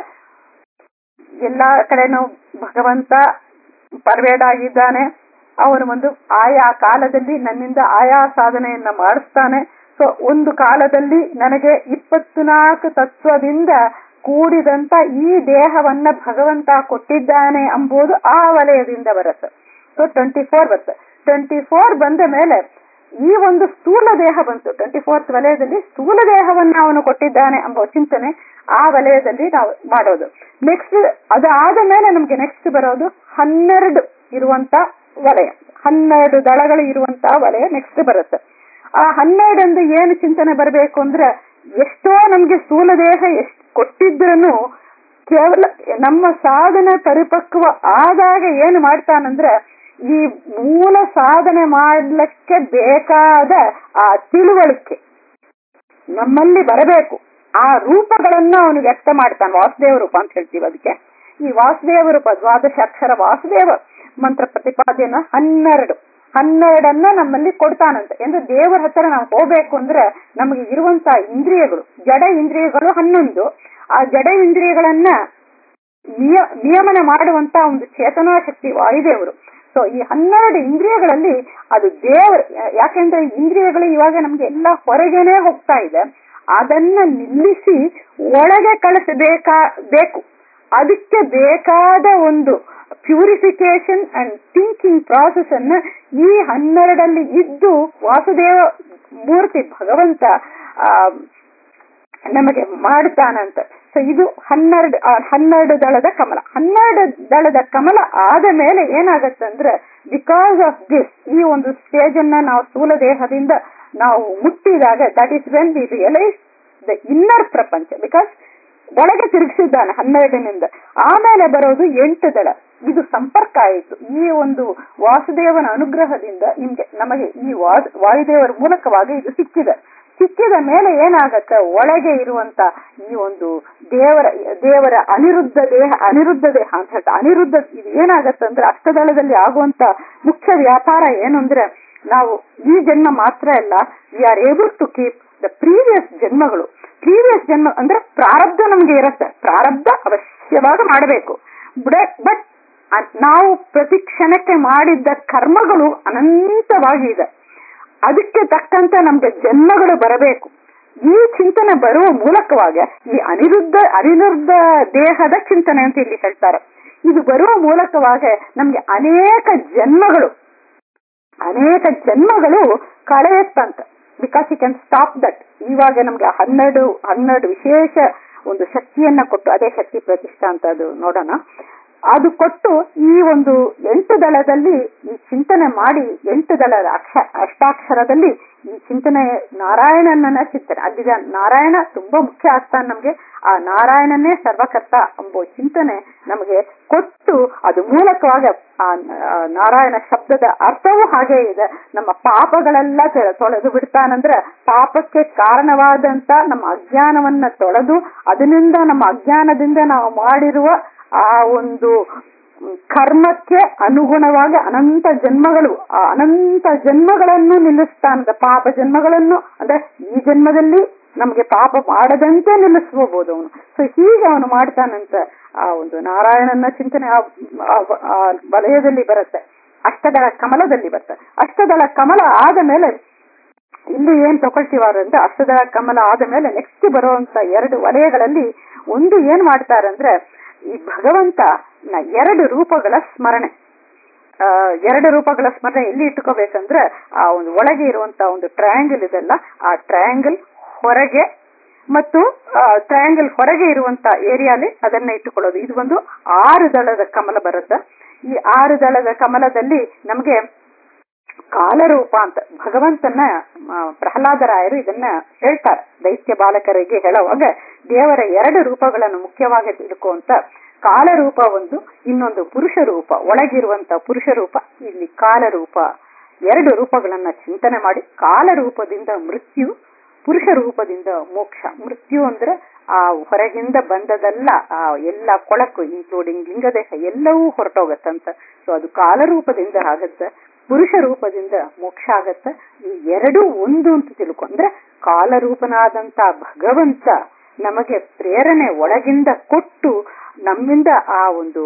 ಎಲ್ಲಾ ಕಡೆನೂ ಭಗವಂತ ಪರ್ವೇಡ್ ಆಗಿದ್ದಾನೆ ಅವನು ಒಂದು ಆಯಾ ಕಾಲದಲ್ಲಿ ನನ್ನಿಂದ ಆಯಾ ಸಾಧನೆಯನ್ನ ಮಾಡಿಸ್ತಾನೆ ಸೊ ಒಂದು ಕಾಲದಲ್ಲಿ ನನಗೆ ಇಪ್ಪತ್ನಾಲ್ಕು ತತ್ವದಿಂದ ಕೂಡಿದಂತ ಈ ದೇಹವನ್ನ ಭಗವಂತ ಕೊಟ್ಟಿದ್ದಾನೆ ಎಂಬುದು ಆ ವಲಯದಿಂದ ಬರುತ್ತೆ ಸೊ ಟ್ವೆಂಟಿ ಫೋರ್ ಬರುತ್ತೆ ಟ್ವೆಂಟಿ ಫೋರ್ ಬಂದ ಮೇಲೆ ಈ ಒಂದು ಸ್ಥೂಲ ದೇಹ ಬಂತು ಟ್ವೆಂಟಿ ಫೋರ್ತ್ ವಲಯದಲ್ಲಿ ಸ್ಥೂಲ ದೇಹವನ್ನ ಅವನು ಕೊಟ್ಟಿದ್ದಾನೆ ಎಂಬ ಚಿಂತನೆ ಆ ವಲಯದಲ್ಲಿ ನಾವು ಮಾಡೋದು ನೆಕ್ಸ್ಟ್ ಅದಾದ ಮೇಲೆ ನಮ್ಗೆ ನೆಕ್ಸ್ಟ್ ಬರೋದು ಹನ್ನೆರಡು ಇರುವಂತ ವಲಯ ಹನ್ನೆರಡು ದಳಗಳು ಇರುವಂತ ವಲಯ ನೆಕ್ಸ್ಟ್ ಬರುತ್ತೆ ಆ ಹನ್ನೆರಡಂದು ಏನು ಚಿಂತನೆ ಬರಬೇಕು ಅಂದ್ರೆ ಎಷ್ಟೋ ನಮ್ಗೆ ಸ್ಥೂಲ ದೇಹ ಎಷ್ಟು ಕೊಟ್ಟಿದ್ರೂ ಕೇವಲ ನಮ್ಮ ಸಾಧನೆ ಪರಿಪಕ್ವ ಆದಾಗ ಏನು ಮಾಡ್ತಾನಂದ್ರೆ ಈ ಮೂಲ ಸಾಧನೆ ಮಾಡ್ಲಿಕ್ಕೆ ಬೇಕಾದ ಆ ತಿಳುವಳಿಕೆ ನಮ್ಮಲ್ಲಿ ಬರಬೇಕು ಆ ರೂಪಗಳನ್ನ ಅವನು ವ್ಯಕ್ತ ಮಾಡ್ತಾನೆ ವಾಸುದೇವ ರೂಪ ಅಂತ ಹೇಳ್ತೀವಿ ಅದಕ್ಕೆ ಈ ವಾಸುದೇವ ರೂಪ ದ್ವಾದಶ ಅಕ್ಷರ ವಾಸುದೇವ ಮಂತ್ರ ಪ್ರತಿಪಾದ್ಯನ ಹನ್ನೆರಡು ಹನ್ನೆರಡನ್ನ ನಮ್ಮಲ್ಲಿ ಕೊಡ್ತಾನಂತೆ ಅಂದ್ರೆ ದೇವರ ಹತ್ರ ನಾವು ಹೋಗ್ಬೇಕು ಅಂದ್ರೆ ನಮಗೆ ಇರುವಂತ ಇಂದ್ರಿಯಗಳು ಜಡ ಇಂದ್ರಿಯಗಳು ಹನ್ನೊಂದು ಆ ಜಡ ಇಂದ್ರಿಯಗಳನ್ನ ನಿಯ ನಿಯಮನ ಮಾಡುವಂತ ಒಂದು ಚೇತನಾ ಶಕ್ತಿ ವಾಯುದೇವರು ಸೊ ಈ ಹನ್ನೆರಡು ಇಂದ್ರಿಯಗಳಲ್ಲಿ ಅದು ದೇವರ ಯಾಕೆಂದ್ರೆ ಇಂದ್ರಿಯಗಳು ಇವಾಗ ನಮ್ಗೆ ಎಲ್ಲ ಹೊರಗೇನೆ ಹೋಗ್ತಾ ಇದೆ ಅದನ್ನ ನಿಲ್ಲಿಸಿ ಒಳಗೆ ಕಳಿಸಬೇಕಾ ಬೇಕು ಅದಕ್ಕೆ ಬೇಕಾದ ಒಂದು ಪ್ಯೂರಿಫಿಕೇಶನ್ ಅಂಡ್ ಥಿಂಕಿಂಗ್ ಪ್ರಾಸೆಸ್ ಅನ್ನ ಈ ಹನ್ನೆರಡಲ್ಲಿ ಇದ್ದು ವಾಸುದೇವ ಮೂರ್ತಿ ಭಗವಂತ ಆ ನಮಗೆ ಮಾಡ್ತಾನಂತ ಸೊ ಇದು ಹನ್ನೆರಡು ಹನ್ನೆರಡು ದಳದ ಕಮಲ ಹನ್ನೆರಡು ದಳದ ಕಮಲ ಆದ ಮೇಲೆ ಏನಾಗತ್ತಂದ್ರೆ ಬಿಕಾಸ್ ಆಫ್ ದಿಸ್ ಈ ಒಂದು ಸ್ಟೇಜ್ ಅನ್ನ ನಾವು ಸ್ಥೂಲ ದೇಹದಿಂದ ನಾವು ಮುಟ್ಟಿದಾಗ that is when we realise the inner ಪ್ರಪಂಚ ಬಿಕಾಸ್ ಒಳಗೆ ತಿರುಗಿಸಿದ್ದಾನೆ ಹನ್ನೆರಡನಿಂದ ಆಮೇಲೆ ಬರೋದು ಎಂಟು ದಳ ಇದು ಸಂಪರ್ಕ ಆಯಿತು ಈ ಒಂದು ವಾಸುದೇವನ ಅನುಗ್ರಹದಿಂದ ನಿಮ್ಗೆ ನಮಗೆ ಈ ವಾಯುದೇವರ ಮೂಲಕವಾಗಿ ಇದು ಸಿಕ್ಕಿದೆ ಸಿಕ್ಕಿದ ಮೇಲೆ ಏನಾಗತ್ತೆ ಒಳಗೆ ಇರುವಂತ ಈ ಒಂದು ದೇವರ ದೇವರ ಅನಿರುದ್ಧ ದೇಹ ಅನಿರುದ್ಧ ದೇಹ ಅಂತ ಹೇಳ್ತಾ ಅನಿರುದ್ಧ ಇದು ಏನಾಗತ್ತೆ ಅಂದ್ರೆ ಅಷ್ಟದಳದಲ್ಲಿ ಆಗುವಂತ ಮುಖ್ಯ ವ್ಯಾಪಾರ ಏನು ಅಂದ್ರೆ ನಾವು ಈ ಜನ್ಮ ಮಾತ್ರ ಅಲ್ಲ we are able to keep the previous ಜನ್ಮಗಳು ಪ್ರೀವಿಯಸ್ ಜನ್ಮ ಅಂದ್ರೆ ಪ್ರಾರಬ್ಧ ನಮ್ಗೆ ಇರುತ್ತೆ ಪ್ರಾರಬ್ಧ ಅವಶ್ಯವಾಗಿ ಮಾಡಬೇಕು ಬಟ್ ನಾವು ಪ್ರತಿ ಕ್ಷಣಕ್ಕೆ ಮಾಡಿದ್ದ ಕರ್ಮಗಳು ಅನಂತವಾಗಿ ಇದೆ ಅದಕ್ಕೆ ತಕ್ಕಂತೆ ನಮ್ಗೆ ಜನ್ಮಗಳು ಬರಬೇಕು ಈ ಚಿಂತನೆ ಬರುವ ಮೂಲಕವಾಗಿ ಈ ಅನಿರುದ್ಧ ಅನಿರುದ್ಧ ದೇಹದ ಚಿಂತನೆ ಅಂತ ಇಲ್ಲಿ ಹೇಳ್ತಾರೆ ಇದು ಬರುವ ಮೂಲಕವಾಗಿ ನಮ್ಗೆ ಅನೇಕ ಜನ್ಮಗಳು ಅನೇಕ ಜನ್ಮಗಳು ಕಳೆಯುತ್ತಂತ because you can stop that ಇವಾಗ ನಮ್ಗೆ ಹನ್ನೆರಡು ಹನ್ನೆರಡು ವಿಶೇಷ ಒಂದು ಶಕ್ತಿಯನ್ನ ಕೊಟ್ಟು ಅದೇ ಶಕ್ತಿ ಪ್ರತಿಷ್ಠಾ ಅಂತ ಅದು ನೋಡೋಣ ಅದು ಕೊಟ್ಟು ಈ ಒಂದು ಎಂಟು ದಳದಲ್ಲಿ ಈ ಚಿಂತನೆ ಮಾಡಿ ಎಂಟು ದಳದ ಅಕ್ಷ ಅಷ್ಟಾಕ್ಷರದಲ್ಲಿ ಈ ಚಿಂತನೆ ನಾರಾಯಣನನ್ನ ಚಿಂತನೆ ಅಲ್ಲಿಗ ನಾರಾಯಣ ತುಂಬಾ ಮುಖ್ಯ ಆಗ್ತಾನೆ ನಮ್ಗೆ ಆ ನಾರಾಯಣನೇ ಸರ್ವಕರ್ತ ಎಂಬ ಚಿಂತನೆ ನಮಗೆ ಕೊಟ್ಟು ಅದು ಮೂಲಕವಾಗಿ ಆ ನಾರಾಯಣ ಶಬ್ದದ ಅರ್ಥವೂ ಹಾಗೆ ಇದೆ ನಮ್ಮ ಪಾಪಗಳೆಲ್ಲ ತೊಳೆದು ಬಿಡ್ತಾನಂದ್ರೆ ಪಾಪಕ್ಕೆ ಕಾರಣವಾದಂತ ನಮ್ಮ ಅಜ್ಞಾನವನ್ನ ತೊಳೆದು ಅದರಿಂದ ನಮ್ಮ ಅಜ್ಞಾನದಿಂದ ನಾವು ಮಾಡಿರುವ ಆ ಒಂದು ಕರ್ಮಕ್ಕೆ ಅನುಗುಣವಾಗಿ ಅನಂತ ಜನ್ಮಗಳು ಆ ಅನಂತ ಜನ್ಮಗಳನ್ನು ನಿಲ್ಲಿಸ್ತಾನದ ಪಾಪ ಜನ್ಮಗಳನ್ನು ಅಂದ್ರೆ ಈ ಜನ್ಮದಲ್ಲಿ ನಮ್ಗೆ ಪಾಪ ಮಾಡದಂತೆ ನಿಲ್ಲಿಸ್ಕೋಬಹುದು ಅವನು ಸೊ ಹೀಗೆ ಅವನು ಮಾಡ್ತಾನಂತ ಆ ಒಂದು ನಾರಾಯಣನ ಚಿಂತನೆ ಆ ವಲಯದಲ್ಲಿ ಬರುತ್ತೆ ಅಷ್ಟದಳ ಕಮಲದಲ್ಲಿ ಬರುತ್ತೆ ಅಷ್ಟದಳ ಕಮಲ ಆದ ಮೇಲೆ ಇಲ್ಲಿ ಏನ್ ತಗೊಳ್ತೀವಾರಂದ್ರೆ ಅಷ್ಟದಳ ಕಮಲ ಆದ ಮೇಲೆ ನೆಕ್ಸ್ಟ್ ಬರುವಂತ ಎರಡು ವಲಯಗಳಲ್ಲಿ ಒಂದು ಏನ್ ಮಾಡ್ತಾರಂದ್ರೆ ಈ ಭಗವಂತ ಎರಡು ರೂಪಗಳ ಸ್ಮರಣೆ ಎರಡು ರೂಪಗಳ ಸ್ಮರಣೆ ಎಲ್ಲಿ ಇಟ್ಕೋಬೇಕಂದ್ರೆ ಆ ಒಂದು ಒಳಗೆ ಇರುವಂತ ಒಂದು ಟ್ರಯಾಂಗಲ್ ಇದೆಲ್ಲ ಆ ಟ್ರಯಾಂಗಲ್ ಹೊರಗೆ ಮತ್ತು ಟ್ರಯಾಂಗಲ್ ಹೊರಗೆ ಇರುವಂತ ಏರಿಯಾಲಿ ಅದನ್ನ ಇಟ್ಟುಕೊಳ್ಳೋದು ಇದು ಒಂದು ಆರು ದಳದ ಕಮಲ ಬರುತ್ತೆ ಈ ಆರು ದಳದ ಕಮಲದಲ್ಲಿ ನಮಗೆ ಕಾಲರೂಪ ಅಂತ ಭಗವಂತನ ಪ್ರಹ್ಲಾದರಾಯರು ಇದನ್ನ ಹೇಳ್ತಾರೆ ದೈತ್ಯ ಬಾಲಕರಿಗೆ ಹೇಳುವಾಗ ದೇವರ ಎರಡು ರೂಪಗಳನ್ನು ಮುಖ್ಯವಾಗಿ ತಿಳ್ಕೊಂತ ಕಾಲರೂಪ ಒಂದು ಇನ್ನೊಂದು ಪುರುಷ ರೂಪ ಒಳಗಿರುವಂತ ಪುರುಷ ರೂಪ ಇಲ್ಲಿ ಕಾಲರೂಪ ಎರಡು ರೂಪಗಳನ್ನ ಚಿಂತನೆ ಮಾಡಿ ಕಾಲರೂಪದಿಂದ ಮೃತ್ಯು ಪುರುಷ ರೂಪದಿಂದ ಮೋಕ್ಷ ಮೃತ್ಯು ಅಂದ್ರೆ ಆ ಹೊರಗಿಂದ ಬಂದದಲ್ಲ ಆ ಎಲ್ಲ ಕೊಳಕು ಇನ್ಕ್ಲೂಡಿಂಗ್ ಲಿಂಗದೇಹ ಎಲ್ಲವೂ ಹೊರಟೋಗತ್ತಂತ ಸೊ ಅದು ಕಾಲರೂಪದಿಂದ ಆಗತ್ತೆ ಪುರುಷ ರೂಪದಿಂದ ಮೋಕ್ಷ ಆಗತ್ತ ಈ ಎರಡೂ ಒಂದು ಅಂತ ತಿಳ್ಕೊಂಡ್ರೆ ಕಾಲರೂಪನಾದಂತ ಭಗವಂತ ನಮಗೆ ಪ್ರೇರಣೆ ಒಳಗಿಂದ ಕೊಟ್ಟು ನಮ್ಮಿಂದ ಆ ಒಂದು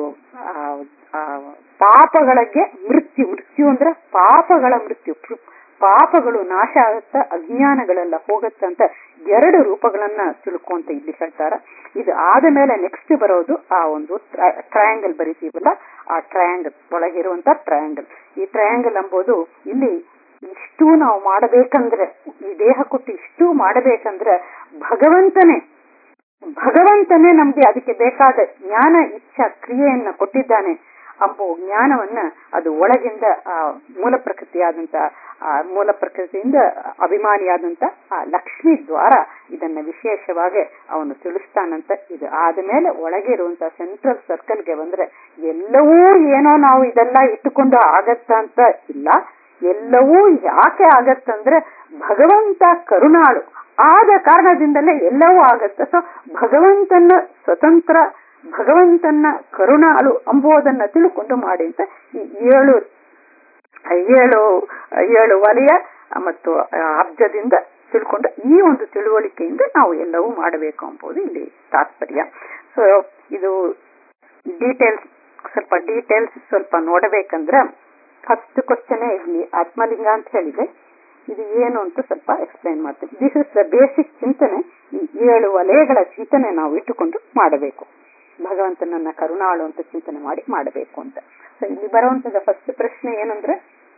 ಪಾಪಗಳಿಗೆ ಮೃತ್ಯು ಮೃತ್ಯು ಅಂದ್ರೆ ಪಾಪಗಳ ಮೃತ್ಯು ಪಾಪಗಳು ನಾಶ ಆಗತ್ತ ಅಜ್ಞಾನಗಳೆಲ್ಲ ಹೋಗತ್ತಂತ ಎರಡು ರೂಪಗಳನ್ನ ತಿಳ್ಕೊಂತ ಇಲ್ಲಿ ಹೇಳ್ತಾರ ಇದು ಆದ ಮೇಲೆ ನೆಕ್ಸ್ಟ್ ಬರೋದು ಆ ಒಂದು ಟ್ರಯಾಂಗಲ್ ಬರಿತೀವಲ್ಲ ಆ ಟ್ರಯಾಂಗಲ್ ಒಳಗಿರುವಂತ ಟ್ರಯಾಂಗಲ್ ಈ ಟ್ರಯಾಂಗಲ್ ಎಂಬುದು ಇಲ್ಲಿ ಇಷ್ಟು ನಾವು ಮಾಡಬೇಕಂದ್ರೆ ಈ ದೇಹ ಕೊಟ್ಟು ಇಷ್ಟು ಮಾಡಬೇಕಂದ್ರೆ ಭಗವಂತನೇ ಭಗವಂತನೇ ನಮ್ಗೆ ಅದಕ್ಕೆ ಬೇಕಾದ ಜ್ಞಾನ ಇಚ್ಛಾ ಕ್ರಿಯೆಯನ್ನ ಕೊಟ್ಟಿದ್ದಾನೆ ಅಂಬೋ ಜ್ಞಾನವನ್ನ ಅದು ಒಳಗಿಂದ ಆ ಮೂಲ ಪ್ರಕೃತಿಯಾದಂತ ಆ ಮೂಲ ಪ್ರಕೃತಿಯಿಂದ ಅಭಿಮಾನಿಯಾದಂತ ಆ ಲಕ್ಷ್ಮಿ ದ್ವಾರ ಇದನ್ನ ವಿಶೇಷವಾಗಿ ಅವನು ತಿಳಿಸ್ತಾನಂತ ಇದು ಆದ್ಮೇಲೆ ಒಳಗೆ ಇರುವಂತ ಸೆಂಟ್ರಲ್ ಸರ್ಕಲ್ಗೆ ಬಂದ್ರೆ ಎಲ್ಲವೂ ಏನೋ ನಾವು ಇದೆಲ್ಲ ಇಟ್ಟುಕೊಂಡು ಆಗತ್ತ ಅಂತ ಇಲ್ಲ ಎಲ್ಲವೂ ಯಾಕೆ ಆಗತ್ತಂದ್ರೆ ಭಗವಂತ ಕರುಣಾಳು ಆದ ಕಾರಣದಿಂದಲೇ ಎಲ್ಲವೂ ಆಗತ್ತೆ ಸೊ ಭಗವಂತನ ಸ್ವತಂತ್ರ ಭಗವಂತನ ಕರುಣಾಳು ಅಂಬುವುದನ್ನ ತಿಳ್ಕೊಂಡು ಮಾಡಿ ಅಂತ ಈ ಏಳು ಏಳು ಏಳು ವಲಯ ಮತ್ತು ಅಬ್ಜದಿಂದ ತಿಳ್ಕೊಂಡು ಈ ಒಂದು ತಿಳುವಳಿಕೆಯಿಂದ ನಾವು ಎಲ್ಲವೂ ಮಾಡಬೇಕು ಎಂಬುದು ಇಲ್ಲಿ ತಾತ್ಪರ್ಯ ಸೊ ಇದು ಡೀಟೇಲ್ಸ್ ಸ್ವಲ್ಪ ಡೀಟೇಲ್ಸ್ ಸ್ವಲ್ಪ ನೋಡಬೇಕಂದ್ರ ಫಸ್ಟ್ ಕ್ವಶನ್ ಇಲ್ಲಿ ಆತ್ಮಲಿಂಗ ಅಂತ ಹೇಳಿದೆ ಇದು ಏನು ಅಂತ ಸ್ವಲ್ಪ ಎಕ್ಸ್ಪ್ಲೈನ್ ಮಾಡ್ತೀನಿ ದಿಸ್ ಇಸ್ ದ ಬೇಸಿಕ್ ಚಿಂತನೆ ಈ ಏಳು ವಲಯಗಳ ಚಿಂತನೆ ನಾವು ಇಟ್ಟುಕೊಂಡು ಮಾಡಬೇಕು ಭಗವಂತನನ್ನ ಕರುಣಾಳು ಅಂತ ಚಿಂತನೆ ಮಾಡಿ ಮಾಡಬೇಕು ಅಂತ ಸೊ ಇಲ್ಲಿ ಬರುವಂತದ ಫಸ್ಟ್ ಪ್ರಶ್ನೆ ಏನಂದ್ರೆ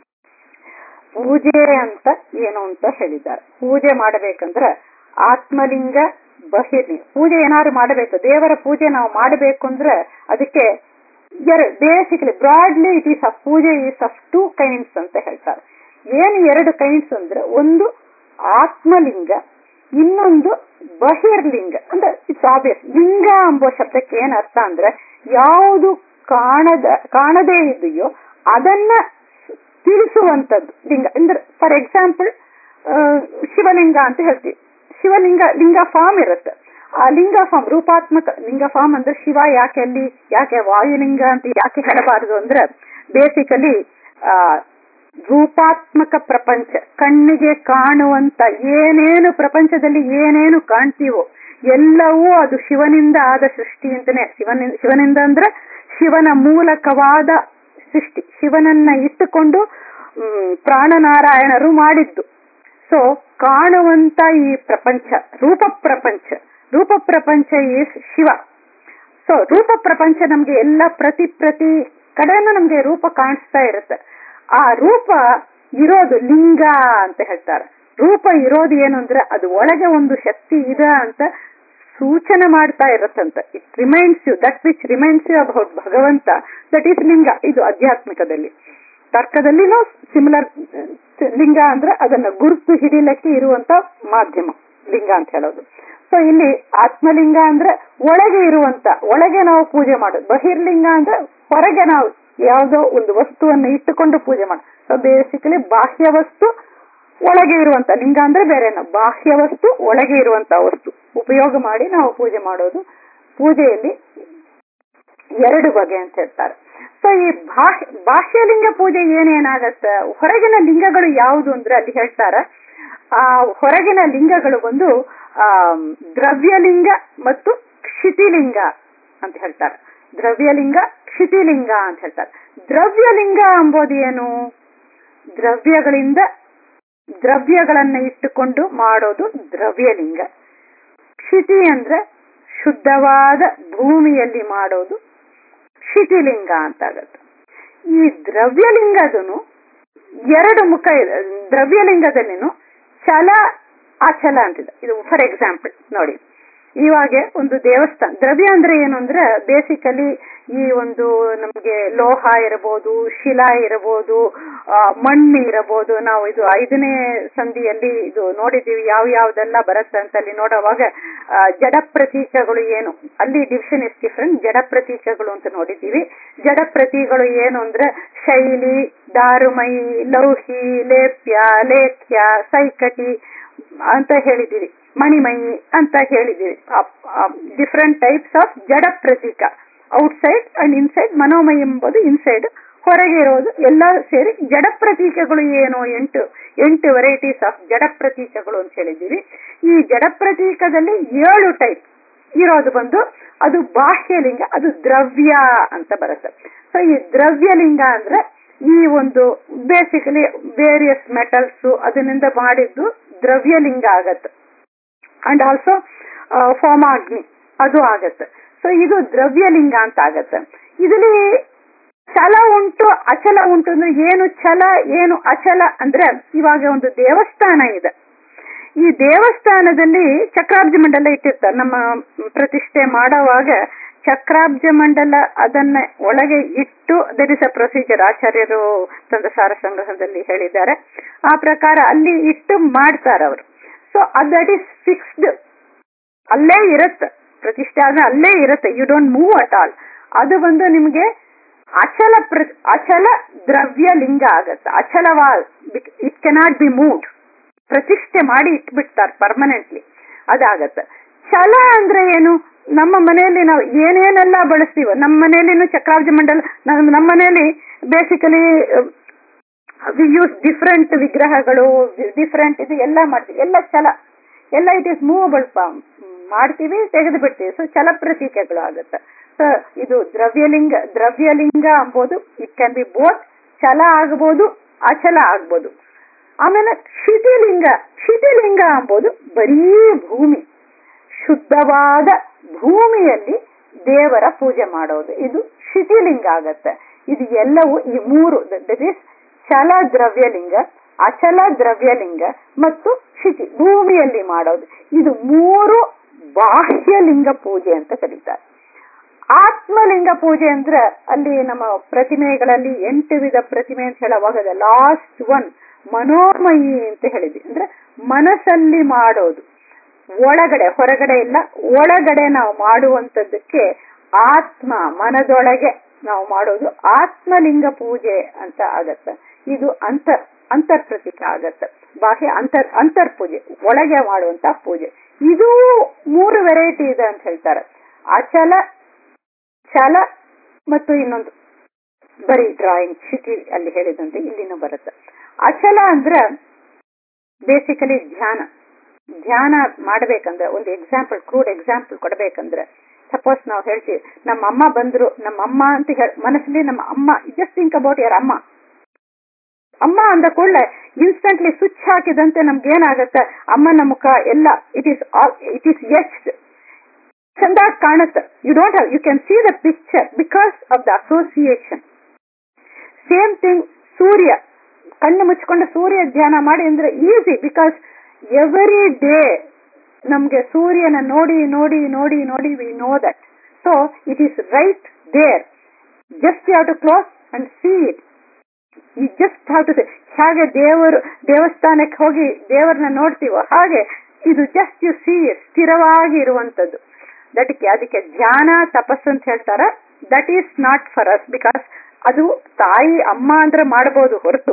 ಪೂಜೆ ಅಂತ ಏನು ಅಂತ ಹೇಳಿದ್ದಾರೆ ಪೂಜೆ ಮಾಡಬೇಕಂದ್ರೆ ಆತ್ಮಲಿಂಗ ಬಹಿರ್ಲಿಂಗ ಪೂಜೆ ಏನಾದ್ರು ಮಾಡಬೇಕು ದೇವರ ಪೂಜೆ ನಾವು ಮಾಡಬೇಕು ಅಂದ್ರೆ ಅದಕ್ಕೆ basically broadly it is a puja is of two kinds ಅಂತ ಹೇಳ್ತಾರೆ ಏನು ಎರಡು ಕೈಂಡ್ಸ್ ಅಂದ್ರೆ ಒಂದು ಆತ್ಮಲಿಂಗ ಇನ್ನೊಂದು ಬಹಿರ್ಲಿಂಗ ಅಂದ್ರೆ ಇಟ್ಸ್ ಆಬ್ವಿಯಸ್ ಲಿಂಗ ಎಂಬ ಶಬ್ದಕ್ಕೆ ಏನ್ ಅರ್ಥ ಅಂದ್ರೆ ಯಾವುದು ಕಾಣದ ಕಾಣದೇ ಇದೆಯೋ ಅದನ್ನ ತಿಳಿಸುವಂತದ್ದು ಲಿಂಗ ಅಂದ್ರೆ ಫಾರ್ ಎಕ್ಸಾಂಪಲ್ ಶಿವಲಿಂಗ ಅಂತ ಹೇಳ್ತೀವಿ ಶಿವಲಿಂಗ ಲಿಂಗ ಫಾರ್ಮ್ ಇರುತ್ತೆ ಆ ಲಿಂಗ ಫಾರ್ಮ್ ರೂಪಾತ್ಮಕ ಲಿಂಗ ಫಾರ್ಮ್ ಅಂದ್ರೆ ಶಿವ ಯಾಕೆ ಅಲ್ಲಿ ಯಾಕೆ ವಾಯುಲಿಂಗ ಅಂತ ಯಾಕೆ ಹೇಳಬಾರದು ಅಂದ್ರೆ ಬೇಸಿಕಲಿ ಆ ರೂಪಾತ್ಮಕ ಪ್ರಪಂಚ ಕಣ್ಣಿಗೆ ಕಾಣುವಂತ ಏನೇನು ಪ್ರಪಂಚದಲ್ಲಿ ಏನೇನು ಕಾಣ್ತೀವೋ ಎಲ್ಲವೂ ಅದು ಶಿವನಿಂದ ಆದ ಸೃಷ್ಟಿ ಅಂತಾನೆ ಶಿವನಿಂದ ಶಿವನಿಂದ ಅಂದ್ರೆ ಶಿವನ ಮೂಲಕವಾದ ಸೃಷ್ಟಿ ಶಿವನನ್ನ ಇಟ್ಟುಕೊಂಡು ಹ್ಮ್ ಪ್ರಾಣನಾರಾಯಣರು ಮಾಡಿದ್ದು ಸೊ ಕಾಣುವಂತ ಈ ಪ್ರಪಂಚ ರೂಪ ಪ್ರಪಂಚ ರೂಪ ಪ್ರಪಂಚ ಈಸ್ ಶಿವ ಸೊ ರೂಪ ಪ್ರಪಂಚ ನಮ್ಗೆ ಎಲ್ಲ ಪ್ರತಿ ಪ್ರತಿ ಕಡೆನೂ ನಮ್ಗೆ ರೂಪ ಕಾಣಿಸ್ತಾ ಇರುತ್ತೆ ಆ ರೂಪ ಇರೋದು ಲಿಂಗ ಅಂತ ಹೇಳ್ತಾರೆ ರೂಪ ಇರೋದು ಏನು ಅಂದ್ರೆ ಅದು ಒಳಗೆ ಒಂದು ಶಕ್ತಿ ಇದೆ ಅಂತ ಸೂಚನೆ ಮಾಡ್ತಾ ಇರತ್ತಂತ it reminds you that which reminds you about Bhagavanta that is linga ಇದು ಆಧ್ಯಾತ್ಮಿಕದಲ್ಲಿ ತರ್ಕದಲ್ಲಿನೂ ಸಿಮಿಲರ್ ಲಿಂಗ ಅಂದ್ರೆ ಅದನ್ನ ಗುರುತು ಹಿಡಿಲಿಕ್ಕೆ ಇರುವಂತ ಮಾಧ್ಯಮ ಲಿಂಗ ಅಂತ ಹೇಳೋದು ಸೊ ಇಲ್ಲಿ ಆತ್ಮಲಿಂಗ ಅಂದ್ರೆ ಒಳಗೆ ಇರುವಂತ ಒಳಗೆ ನಾವು ಪೂಜೆ ಮಾಡೋದು ಬಹಿರ್ಲಿಂಗ ಅಂದ್ರೆ ಹೊರಗೆ ನಾವು ಯಾವುದೋ ಒಂದು ವಸ್ತುವನ್ನು ಇಟ್ಟುಕೊಂಡು ಪೂಜೆ ಮಾಡ ಸೊ ಬೇಸಿಕಲಿ ಬಾಹ್ಯ ವಸ್ತು ಒಳಗೆ ಇರುವಂತ ಲಿಂಗ ಅಂದ್ರೆ ಬೇರೆ ಬಾಹ್ಯ ವಸ್ತು ಒಳಗೆ ಇರುವಂತ ವಸ್ತು ಉಪಯೋಗ ಮಾಡಿ ನಾವು ಪೂಜೆ ಮಾಡೋದು ಪೂಜೆಯಲ್ಲಿ ಎರಡು ಬಗೆ ಅಂತ ಹೇಳ್ತಾರೆ ಸೊ ಈ ಬಾಹ್ಯ ಬಾಹ್ಯಲಿಂಗ ಪೂಜೆ ಏನೇನಾಗತ್ತ ಹೊರಗಿನ ಲಿಂಗಗಳು ಯಾವುದು ಅಂದ್ರೆ ಅಲ್ಲಿ ಹೇಳ್ತಾರ ಆ ಹೊರಗಿನ ಲಿಂಗಗಳು ಬಂದು ಆ ದ್ರವ್ಯಲಿಂಗ ಮತ್ತು ಕ್ಷಿತಿಲಿಂಗ ಅಂತ ಹೇಳ್ತಾರೆ ದ್ರವ್ಯಲಿಂಗ ಕ್ಷಿತಿಲಿಂಗ ಅಂತ ಹೇಳ್ತಾರೆ ದ್ರವ್ಯಲಿಂಗ ಎಂಬುದು ಏನು ದ್ರವ್ಯಗಳಿಂದ ದ್ರವ್ಯಗಳನ್ನ ಇಟ್ಟುಕೊಂಡು ಮಾಡೋದು ದ್ರವ್ಯಲಿಂಗ ಕ್ಷಿತಿ ಅಂದ್ರೆ ಶುದ್ಧವಾದ ಭೂಮಿಯಲ್ಲಿ ಮಾಡೋದು ಕ್ಷಿತಿಲಿಂಗ ಅಂತ ಆಗತ್ತೆ ಈ ದ್ರವ್ಯಲಿಂಗದನು ಎರಡು ಮುಖ ಇದೆ ದ್ರವ್ಯಲಿಂಗದಲ್ಲಿನು ಚಲ ಅಚಲ ಅಂತಿದೆ ಇದು ಫಾರ್ ಎಕ್ಸಾಂಪಲ್ ನೋಡಿ ಇವಾಗೆ ಒಂದು ದೇವಸ್ಥಾನ ದ್ರವ್ಯ ಅಂದ್ರೆ ಏನು ಅಂದ್ರೆ ಬೇಸಿಕಲಿ ಈ ಒಂದು ನಮಗೆ ಲೋಹ ಇರಬಹುದು ಶಿಲಾ ಇರಬಹುದು ಮಣ್ಣು ಇರಬಹುದು ನಾವು ಇದು ಐದನೇ ಸಂಧಿಯಲ್ಲಿ ಇದು ನೋಡಿದೀವಿ ಯಾವ ಯಾವ್ದೆಲ್ಲ ಬರುತ್ತೆ ಅಂತ ಅಲ್ಲಿ ನೋಡುವಾಗ ಜಡ ಪ್ರತೀಕಗಳು ಏನು ಅಲ್ಲಿ ಡಿವಿಷನ್ ಇಸ್ ಡಿಫ್ರೆಂಟ್ ಜಡ ಪ್ರತೀಕಗಳು ಅಂತ ನೋಡಿದ್ದೀವಿ ಜಡ ಪ್ರತೀಕಗಳು ಏನು ಅಂದ್ರೆ ಶೈಲಿ ದಾರುಮಯಿ ಲೌಹಿ ಲೇಪ್ಯ ಲೇಖ್ಯ ಸೈಕಟಿ ಅಂತ ಹೇಳಿದ್ದೀವಿ ಮಣಿಮಯಿ ಅಂತ ಹೇಳಿದ್ದೀವಿ ಡಿಫ್ರೆಂಟ್ ಟೈಪ್ಸ್ ಆಫ್ ಜಡ ಪ್ರತೀಕ ಔಟ್ಸೈಡ್ ಅಂಡ್ ಇನ್ಸೈಡ್ ಮನೋಮಯ ಎಂಬುದು ಇನ್ಸೈಡ್ ಹೊರಗೆ ಇರೋದು ಎಲ್ಲ ಸೇರಿ ಜಡ ಪ್ರತೀಕಗಳು ಏನು ಎಂಟು ಎಂಟು ವೆರೈಟೀಸ್ ಆಫ್ ಜಡ ಪ್ರತೀಕಗಳು ಅಂತ ಹೇಳಿದ್ದೀವಿ ಈ ಜಡ ಪ್ರತೀಕದಲ್ಲಿ ಏಳು ಟೈಪ್ ಇರೋದು ಬಂದು ಅದು ಬಾಹ್ಯಲಿಂಗ ಅದು ದ್ರವ್ಯ ಅಂತ ಬರುತ್ತೆ ಸೊ ಈ ದ್ರವ್ಯಲಿಂಗ ಅಂದ್ರೆ ಈ ಒಂದು ಬೇಸಿಕಲಿ ವೇರಿಯಸ್ ಮೆಟಲ್ಸ್ ಅದರಿಂದ ಮಾಡಿದ್ದು ದ್ರವ್ಯಲಿಂಗ ಆಗತ್ತೆ ಅಂಡ್ ಆಲ್ಸೋ ಫೋಮಾಗ್ನಿ ಅದು ಆಗತ್ತೆ ಸೊ ಇದು ದ್ರವ್ಯಲಿಂಗ ಅಂತ ಆಗತ್ತೆ ಇದರಲ್ಲಿ ಛಲ ಉಂಟು ಅಚಲ ಉಂಟು ಅಂದ್ರೆ ಏನು ಛಲ ಏನು ಅಚಲ ಅಂದ್ರೆ ಇವಾಗ ಒಂದು ದೇವಸ್ಥಾನ ಇದೆ ಈ ದೇವಸ್ಥಾನದಲ್ಲಿ ಚಕ್ರಾಬ್ಜ ಮಂಡಲ ಇಟ್ಟಿರ್ತಾರೆ ನಮ್ಮ ಪ್ರತಿಷ್ಠೆ ಮಾಡುವಾಗ ಚಕ್ರಾಬ್ಜ ಮಂಡಲ ಅದನ್ನ ಒಳಗೆ ಇಟ್ಟು ದಟ್ ಇಸ್ ಅ ಪ್ರೊಸೀಜರ್ ಆಚಾರ್ಯರು ತಂದಸಾರ ಸಂಗ್ರಹದಲ್ಲಿ ಹೇಳಿದ್ದಾರೆ ಆ ಪ್ರಕಾರ ಅಲ್ಲಿ ಇಟ್ಟು ಮಾಡ್ತಾರೆ ಅವರು ಸೊ ದಟ್ ಈಸ್ ಫಿಕ್ಸ್ಡ್ ಅಲ್ಲೇ ಇರುತ್ತೆ ಪ್ರತಿಷ್ಠೆ ಆದ್ರೆ ಅಲ್ಲೇ ಇರುತ್ತೆ you don't move at all ಅದು ಬಂದು ನಿಮ್ಗೆ ಅಚಲ ಪ್ರ ಅಚಲ ದ್ರವ್ಯ ಲಿಂಗ ಆಗತ್ತೆ ಅಚಲವಾ ಇಟ್ ಕೆನಾಟ್ ಬಿ ಮೂವ್ಡ್ ಪ್ರತಿಷ್ಠೆ ಮಾಡಿ ಇಟ್ಬಿಡ್ತಾರೆ ಪರ್ಮನೆಂಟ್ಲಿ ಅದಾಗತ್ತೆ ಛಲ ಅಂದ್ರೆ ಏನು ನಮ್ಮ ಮನೆಯಲ್ಲಿ ನಾವು ಏನೇನೆಲ್ಲ ಬಳಸ್ತೀವೋ ನಮ್ಮ ಮನೆಯಲ್ಲಿನೂ ಚಕ್ರಾಬ್ಜ ಮಂಡಲ ನಮ್ಮ ಮನೆಯಲ್ಲಿ ಬೇಸಿಕಲಿ ವಿ ಯೂಸ್ ಡಿಫ್ರೆಂಟ್ ವಿಗ್ರಹಗಳು ಡಿಫ್ರೆಂಟ್ ಇದು ಎಲ್ಲ ಮಾಡ್ತೀವಿ ಎಲ್ಲ ಛಲ ಎಲ್ಲ ಇಟ್ ಈಸ್ ಮೂವಬಲ್ ಮಾಡ್ತೀವಿ ತೆಗೆದು ಬಿಡ್ತೀವಿ ಸೊ ಛಲ ಪ್ರತೀಕೆಗಳು ಆಗುತ್ತೆ ಸೊ ಇದು ದ್ರವ್ಯಲಿಂಗ ದ್ರವ್ಯಲಿಂಗ ಅಂಬೋದು ಇಟ್ ಕ್ಯಾನ್ ಬಿ ಬೋತ್ ಛಲ ಆಗ್ಬೋದು ಅಚಲ ಆಗ್ಬೋದು ಆಮೇಲೆ ಕ್ಷಿತಿಲಿಂಗ ಕ್ಷಿತಿಲಿಂಗ ಅಂಬೋದು ಬರೀ ಭೂಮಿ ಶುದ್ಧವಾದ ಭೂಮಿಯಲ್ಲಿ ದೇವರ ಪೂಜೆ ಮಾಡೋದು ಇದು ಕ್ಷಿತಿಲಿಂಗ ಆಗತ್ತೆ ಇದು ಎಲ್ಲವೂ ಈ ಮೂರು ದಟ್ ಇಸ್ ಛಲ ದ್ರವ್ಯಲಿಂಗ ಅಚಲ ದ್ರವ್ಯಲಿಂಗ ಮತ್ತು ಕ್ಷಿತಿ ಭೂಮಿಯಲ್ಲಿ ಮಾಡೋದು ಇದು ಮೂರು ಬಾಹ್ಯಲಿಂಗ ಪೂಜೆ ಅಂತ ಕರೀತಾರೆ ಆತ್ಮಲಿಂಗ ಪೂಜೆ ಅಂದ್ರೆ ಅಲ್ಲಿ ನಮ್ಮ ಪ್ರತಿಮೆಗಳಲ್ಲಿ ಎಂಟು ವಿಧ ಪ್ರತಿಮೆ ಅಂತ ಹೇಳುವಾಗ ಲಾಸ್ಟ್ ಒನ್ ಮನೋಮಯಿ ಅಂತ ಹೇಳಿದ್ವಿ ಅಂದ್ರೆ ಮನಸ್ಸಲ್ಲಿ ಮಾಡೋದು ಒಳಗಡೆ ಹೊರಗಡೆ ಇಲ್ಲ ಒಳಗಡೆ ನಾವು ಮಾಡುವಂತದ್ದಕ್ಕೆ ಆತ್ಮ ಮನದೊಳಗೆ ನಾವು ಮಾಡೋದು ಆತ್ಮಲಿಂಗ ಪೂಜೆ ಅಂತ ಆಗತ್ತೆ ಇದು ಅಂತರ್ ಅಂತರ್ ಪ್ರತೀಕ ಆಗತ್ತೆ ಬಾಹ್ಯ ಅಂತರ್ ಅಂತರ್ ಪೂಜೆ ಒಳಗೆ ಮಾಡುವಂತ ಪೂಜೆ ಇದು ಮೂರು ವೆರೈಟಿ ಇದೆ ಅಂತ ಹೇಳ್ತಾರೆ ಅಚಲ ಛಲ ಮತ್ತು ಇನ್ನೊಂದು ಬರೀ ಡ್ರಾಯಿಂಗ್ ಶಿಟಿ ಅಲ್ಲಿ ಹೇಳಿದಂತೆ ಇಲ್ಲಿನೂ ಬರುತ್ತೆ ಅಚಲ ಅಂದ್ರೆ ಬೇಸಿಕಲಿ ಧ್ಯಾನ ಧ್ಯಾನ ಮಾಡ್ಬೇಕಂದ್ರೆ ಒಂದು ಎಕ್ಸಾಂಪಲ್ ಕ್ರೂಡ್ ಎಕ್ಸಾಂಪಲ್ ಕೊಡ್ಬೇಕಂದ್ರೆ ಸಪೋಸ್ ನಾವು ಹೇಳ್ತೀವಿ ನಮ್ಮ ಅಮ್ಮ ಬಂದ್ರು ನಮ್ಮ ಅಮ್ಮ ಅಂತ ಹೇಳಿ ಮನಸ್ಸಲ್ಲಿ ನಮ್ಮ ಅಮ್ಮ ಜಸ್ಟ್ ಥಿಂಕ್ ಅಬೌಟ್ ಯರ್ ಅಮ್ಮ ಅಮ್ಮ ಅಂದ ಕೂಡಲೇ ಇನ್ಸ್ಟಂಟ್ಲಿ ಸ್ವಿಚ್ ಹಾಕಿದಂತೆ ನಮ್ಗೆ ಏನಾಗತ್ತೆ ಅಮ್ಮನ ಮುಖ ಎಲ್ಲ ಇಟ್ ಈಸ್ ಇಟ್ ಈಸ್ ಎಸ್ಟ್ ಚಂದಾಗಿ ಕಾಣುತ್ತೆ you don't have you can see the picture because of the association same thing ಸೂರ್ಯ ಕಣ್ಣು ಮುಚ್ಕೊಂಡು ಸೂರ್ಯ ಧ್ಯಾನ ಮಾಡಿ ಅಂದ್ರೆ ಈಸಿ ಬಿಕಾಸ್ ಎವರಿ ಡೇ ನಮ್ಗೆ ಸೂರ್ಯನ ನೋಡಿ ನೋಡಿ ನೋಡಿ ನೋಡಿ we know that so it is right there just you have to close and see it you just have to ಹೇಗೆ ದೇವರು ದೇವಸ್ಥಾನಕ್ಕೆ ಹೋಗಿ ದೇವರನ್ನ ನೋಡ್ತೀವೋ ಹಾಗೆ ಇದು ಜಸ್ಟ್ ಯು ಸಿ ಸ್ಥಿರವಾಗಿ ಇರುವಂತದ್ದು ದಟ್ಗೆ ಅದಕ್ಕೆ ಧ್ಯಾನ ತಪಸ್ಸು ಅಂತ ಹೇಳ್ತಾರ that is not for us because ಅದು ತಾಯಿ ಅಮ್ಮ ಅಂದ್ರೆ ಮಾಡಬಹುದು ಹೊರತು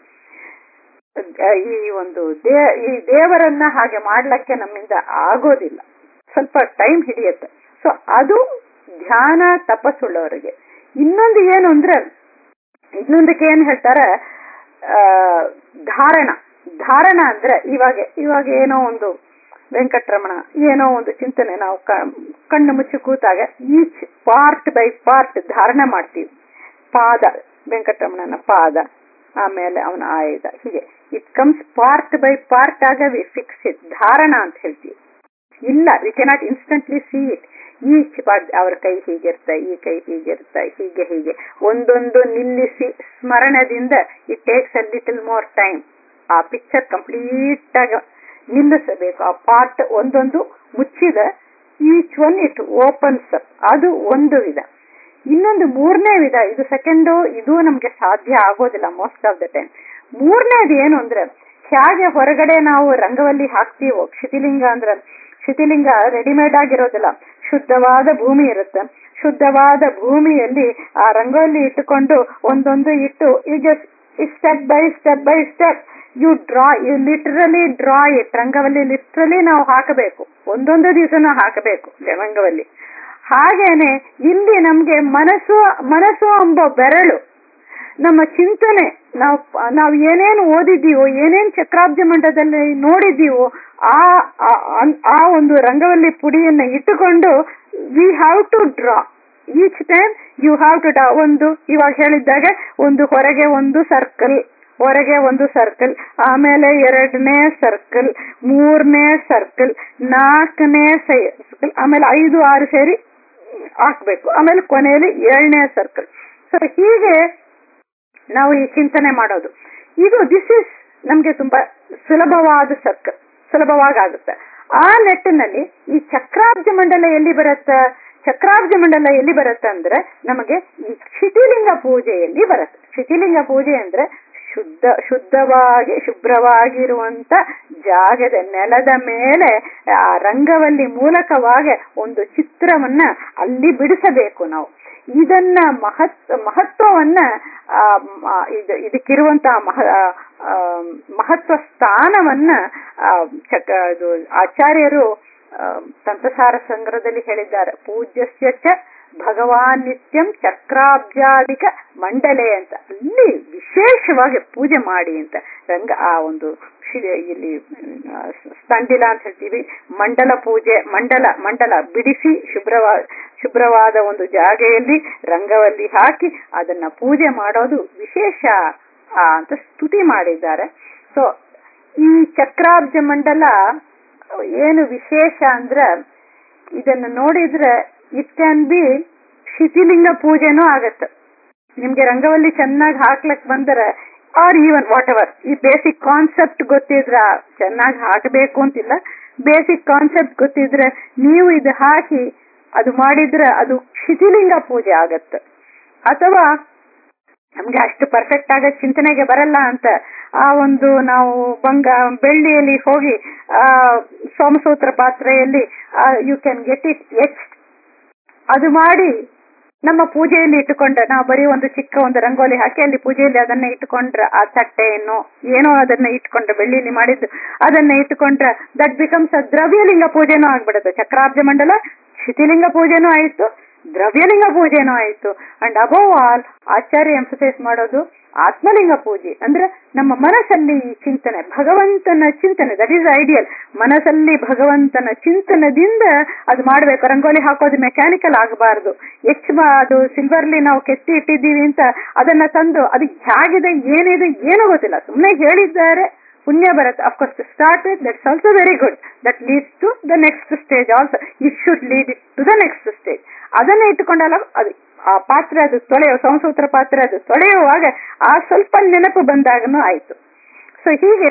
ಈ ಒಂದು ದೇ ಈ ದೇವರನ್ನ ಹಾಗೆ ಮಾಡ್ಲಿಕ್ಕೆ ನಮ್ಮಿಂದ ಆಗೋದಿಲ್ಲ ಸ್ವಲ್ಪ ಟೈಮ್ ಹಿಡಿಯುತ್ತೆ ಸೊ ಅದು ಧ್ಯಾನ ತಪಸ್ಸುಳ್ಳವರಿಗೆ ಇನ್ನೊಂದು ಏನು ಅಂದ್ರೆ ಇನ್ನೊಂದಕ್ಕೆ ಏನ್ ಹೇಳ್ತಾರೆ ಆ ಧಾರಣ ಧಾರಣ ಅಂದ್ರೆ ಇವಾಗ ಇವಾಗ ಏನೋ ಒಂದು ವೆಂಕಟರಮಣ ಏನೋ ಒಂದು ಚಿಂತನೆ ನಾವು ಕಣ್ಣು ಮುಚ್ಚಿ ಕೂತಾಗ ಈಚ್ ಪಾರ್ಟ್ ಬೈ ಪಾರ್ಟ್ ಧಾರಣ ಮಾಡ್ತೀವಿ ಪಾದ ವೆಂಕಟರಮಣನ ಪಾದ ಆಮೇಲೆ ಅವನ ಆಯುಧ ಹೀಗೆ it comes part by part ಆಗ ವಿ ಫಿಕ್ಸ್ ಇಟ್ ಧಾರಣ ಅಂತ ಹೇಳ್ತೀವಿ ಇಲ್ಲ we cannot instantly see it each part ಅವ್ರ ಕೈ ಹೀಗಿರ್ತ ಈ ಕೈ ಹೀಗಿರ್ತ ಹೀಗೆ ಹೀಗೆ ಒಂದೊಂದು ನಿಲ್ಲಿಸಿ ಸ್ಮರಣದಿಂದ it takes a little more time ಆ ಪಿಕ್ಚರ್ ಕಂಪ್ಲೀಟ್ ಆಗಿ ನಿಲ್ಲಿಸಬೇಕು ಆ ಪಾರ್ಟ್ ಒಂದೊಂದು ಮುಚ್ಚಿದ ಈಚ್ ಒನ್ ಇಟ್ ಓಪನ್ಸ್ ಅದು ಒಂದು ವಿಧ ಇನ್ನೊಂದು ಮೂರನೇ ವಿಧ ಇದು ಸೆಕೆಂಡ್ ಇದು ನಮ್ಗೆ ಸಾಧ್ಯ ಆಗೋದಿಲ್ಲ ಮೋಸ್ಟ್ ಆಫ್ ದ ಟೈಮ್ ಮೂರನೇದು ಏನು ಅಂದ್ರೆ ಹೇಗೆ ಹೊರಗಡೆ ನಾವು ರಂಗವಲ್ಲಿ ಹಾಕ್ತೀವೋ ಕ್ಷಿತಿಲಿಂಗ ಅಂದ್ರೆ ಕ್ಷಿತಿಲಿಂಗ ರೆಡಿಮೇಡ್ ಆಗಿರೋದಿಲ್ಲ ಶುದ್ಧವಾದ ಭೂಮಿ ಇರುತ್ತೆ ಶುದ್ಧವಾದ ಭೂಮಿಯಲ್ಲಿ ಆ ರಂಗೋಲಿ ಇಟ್ಟುಕೊಂಡು ಒಂದೊಂದು ಇಟ್ಟು you just step by step by step you draw you literally draw it ರಂಗವಲ್ಲಿ ಲಿಟ್ರಲಿ ನಾವು ಹಾಕಬೇಕು ಒಂದೊಂದು ದಿವಸನೂ ಹಾಕಬೇಕು ರಂಗವಲ್ಲಿ ಹಾಗೇನೆ ಇಲ್ಲಿ ನಮ್ಗೆ ಮನಸ್ಸು ಮನಸ್ಸು ಎಂಬ ಬೆರಳು ನಮ್ಮ ಚಿಂತನೆ ನಾವು ನಾವು ಏನೇನು ಓದಿದ್ದೀವೋ ಏನೇನ್ ಚಕ್ರಾಬ್ಜ ಮಂಡದಲ್ಲಿ ನೋಡಿದ್ದೀವೋ ಆ ಆ ಒಂದು ರಂಗವಲ್ಲಿ ಪುಡಿಯನ್ನ ಇಟ್ಟುಕೊಂಡು we have to draw each time you have to draw ಒಂದು ಇವಾಗ ಹೇಳಿದ್ದಾಗ ಒಂದು ಹೊರಗೆ ಒಂದು ಸರ್ಕಲ್ ಹೊರಗೆ ಒಂದು ಸರ್ಕಲ್ ಆಮೇಲೆ ಎರಡನೇ ಸರ್ಕಲ್ ಮೂರನೇ ಸರ್ಕಲ್ ನಾಲ್ಕನೇ ಸರ್ಕಲ್ ಆಮೇಲೆ ಐದು ಆರು ಸೇರಿ ಹಾಕ್ಬೇಕು ಆಮೇಲೆ ಕೊನೆಯಲ್ಲಿ ಏಳನೇ ಸರ್ಕಲ್ ಸೊ ಹೀಗೆ ನಾವು ಈ ಚಿಂತನೆ ಮಾಡೋದು ಇದು ದಿಸ್ ಇಸ್ ನಮ್ಗೆ ತುಂಬಾ ಸುಲಭವಾದ ಸರ್ಕಲ್ ಸುಲಭವಾಗುತ್ತೆ ಆ ನೆಟ್ಟಿನಲ್ಲಿ ಈ ಚಕ್ರಾಬ್ಜ ಮಂಡಲ ಎಲ್ಲಿ ಬರುತ್ತೆ ಚಕ್ರಾಬ್ಜ ಮಂಡಲ ಎಲ್ಲಿ ಬರುತ್ತೆ ಅಂದ್ರೆ ನಮಗೆ ಈ ಕ್ಷಿತಿಲಿಂಗ ಪೂಜೆಯಲ್ಲಿ ಬರುತ್ತೆ ಕ್ಷಿತಿಲಿಂಗ ಪೂಜೆ ಅಂದ್ರೆ ಶುದ್ಧ ಶುದ್ಧವಾಗಿ ಶುಭ್ರವಾಗಿರುವಂತ ಜಾಗದ ನೆಲದ ಮೇಲೆ ಆ ರಂಗವಲ್ಲಿ ಮೂಲಕವಾಗಿ ಒಂದು ಚಿತ್ರವನ್ನ ಅಲ್ಲಿ ಬಿಡಿಸಬೇಕು ನಾವು ಇದನ್ನ ಮಹತ್ ಮಹತ್ವವನ್ನ ಇದು ಇದಕ್ಕಿರುವಂತಹ ಮಹ ಮಹತ್ವ ಸ್ಥಾನವನ್ನ ಚಕ ಇದು ಆಚಾರ್ಯರು ತಂತ್ರಸಾರ ಸಂಗ್ರಹದಲ್ಲಿ ಹೇಳಿದ್ದಾರೆ ಪೂಜ್ಯಸ್ಯ ಚ ಭಗವಾನ್ ನಿತ್ಯಂ ಚಕ್ರಾಬ್ಜಾದಿಕ ಮಂಡಲೆ ಅಂತ ಅಲ್ಲಿ ವಿಶೇಷವಾಗಿ ಪೂಜೆ ಮಾಡಿ ಅಂತ ರಂಗ ಆ ಒಂದು ಇಲ್ಲಿ ಸ್ಪಂಡಿಲ ಅಂತ ಹೇಳ್ತೀವಿ ಮಂಡಲ ಪೂಜೆ ಮಂಡಲ ಮಂಡಲ ಬಿಡಿಸಿ ಶುಭ್ರವಾದ ಶುಭ್ರವಾದ ಒಂದು ಜಾಗೆಯಲ್ಲಿ ರಂಗವಲ್ಲಿ ಹಾಕಿ ಅದನ್ನ ಪೂಜೆ ಮಾಡೋದು ವಿಶೇಷ ಅಂತ ಸ್ತುತಿ ಮಾಡಿದ್ದಾರೆ ಸೊ ಈ ಚಕ್ರಾಬ್ಜ ಮಂಡಲ ಏನು ವಿಶೇಷ ಅಂದ್ರೆ ಇದನ್ನ ನೋಡಿದ್ರೆ ಇಟ್ ಕ್ಯಾನ್ ಬಿ ಶಿಥಿಲಿಂಗ ಪೂಜೆನೂ ಆಗತ್ತೆ ನಿಮ್ಗೆ ರಂಗವಲ್ಲಿ ಚೆನ್ನಾಗಿ ಹಾಕ್ಲಕ್ ಬಂದರೆ ಆರ್ ಈವನ್ ವಾಟ್ ಎವರ್ ಈ ಬೇಸಿಕ್ ಕಾನ್ಸೆಪ್ಟ್ ಗೊತ್ತಿದ್ರ ಚೆನ್ನಾಗಿ ಹಾಕಬೇಕು ಅಂತಿಲ್ಲ ಬೇಸಿಕ್ ಕಾನ್ಸೆಪ್ಟ್ ಗೊತ್ತಿದ್ರೆ ನೀವು ಇದು ಹಾಕಿ ಅದು ಮಾಡಿದ್ರೆ ಅದು ಶಿಥಿಲಿಂಗ ಪೂಜೆ ಆಗತ್ತೆ ಅಥವಾ ನಮ್ಗೆ ಅಷ್ಟು ಪರ್ಫೆಕ್ಟ್ ಆಗ ಚಿಂತನೆಗೆ ಬರಲ್ಲ ಅಂತ ಆ ಒಂದು ನಾವು ಬಂಗ ಬೆಳ್ಳಿಯಲ್ಲಿ ಹೋಗಿ ಆ ಸೋಮಸೂತ್ರ ಪಾತ್ರೆಯಲ್ಲಿ you can get it each ಅದು ಮಾಡಿ ನಮ್ಮ ಪೂಜೆಯಲ್ಲಿ ಇಟ್ಟುಕೊಂಡ್ರೆ ನಾವು ಬರೀ ಒಂದು ಚಿಕ್ಕ ಒಂದು ರಂಗೋಲಿ ಹಾಕಿ ಅಲ್ಲಿ ಪೂಜೆಯಲ್ಲಿ ಅದನ್ನ ಇಟ್ಟುಕೊಂಡ್ರೆ ಆ ತಟ್ಟೆಯನ್ನು ಏನೋ ಅದನ್ನ ಇಟ್ಕೊಂಡ್ರೆ ಬೆಳ್ಳಿಲಿ ಮಾಡಿದ್ದು ಅದನ್ನ ಇಟ್ಟುಕೊಂಡ್ರೆ ದಟ್ ಬಿಕಮ್ಸ್ ಅ ದ್ರವ್ಯಲಿಂಗ ಪೂಜೆನೂ ಆಗ್ಬಿಡುತ್ತೆ ಚಕ್ರಾಬ್ಜ ಮಂಡಲ ಶಿಥಿಲಿಂಗ ಪೂಜೆನೂ ಆಯ್ತು ದ್ರವ್ಯಲಿಂಗ ಪೂಜೆನೂ ಆಯ್ತು and above all Acharya emphasise ಮಾಡೋದು ಆತ್ಮಲಿಂಗ ಪೂಜೆ ಅಂದ್ರೆ ನಮ್ಮ ಮನಸ್ಸಲ್ಲಿ ಈ ಚಿಂತನೆ ಭಗವಂತನ ಚಿಂತನೆ ದಟ್ ಈಸ್ ಐಡಿಯಲ್ ಮನಸ್ಸಲ್ಲಿ ಭಗವಂತನ ಚಿಂತನದಿಂದ ಅದು ಮಾಡ್ಬೇಕು ರಂಗೋಲಿ ಹಾಕೋದು ಮೆಕ್ಯಾನಿಕಲ್ ಆಗಬಾರ್ದು ಹೆಚ್ಚು ಅದು ಸಿಲ್ವರ್ಲಿ ನಾವು ಕೆತ್ತಿ ಇಟ್ಟಿದ್ದೀವಿ ಅಂತ ಅದನ್ನ ತಂದು ಅದು ಹೇಗಿದೆ ಏನಿದೆ ಏನೂ ಗೊತ್ತಿಲ್ಲ ಸುಮ್ಮನೆ ಹೇಳಿದ್ದಾರೆ ಪುಣ್ಯ ಬರುತ್ತೆ of course to start with that's also very good that leads to the next stage also it should lead it to the next stage ಅದನ್ನ ಇಟ್ಟುಕೊಂಡಲ್ಲ ಅದು ಆ ಪಾತ್ರೆ ಅದು ತೊಳೆಯುವ ಸಂಸೂತ್ರ ಪಾತ್ರೆ ಅದು ತೊಳೆಯುವಾಗ ಆ ಸ್ವಲ್ಪ ನೆನಪು ಬಂದಾಗನೂ ಆಯ್ತು ಸೊ ಹೀಗೆ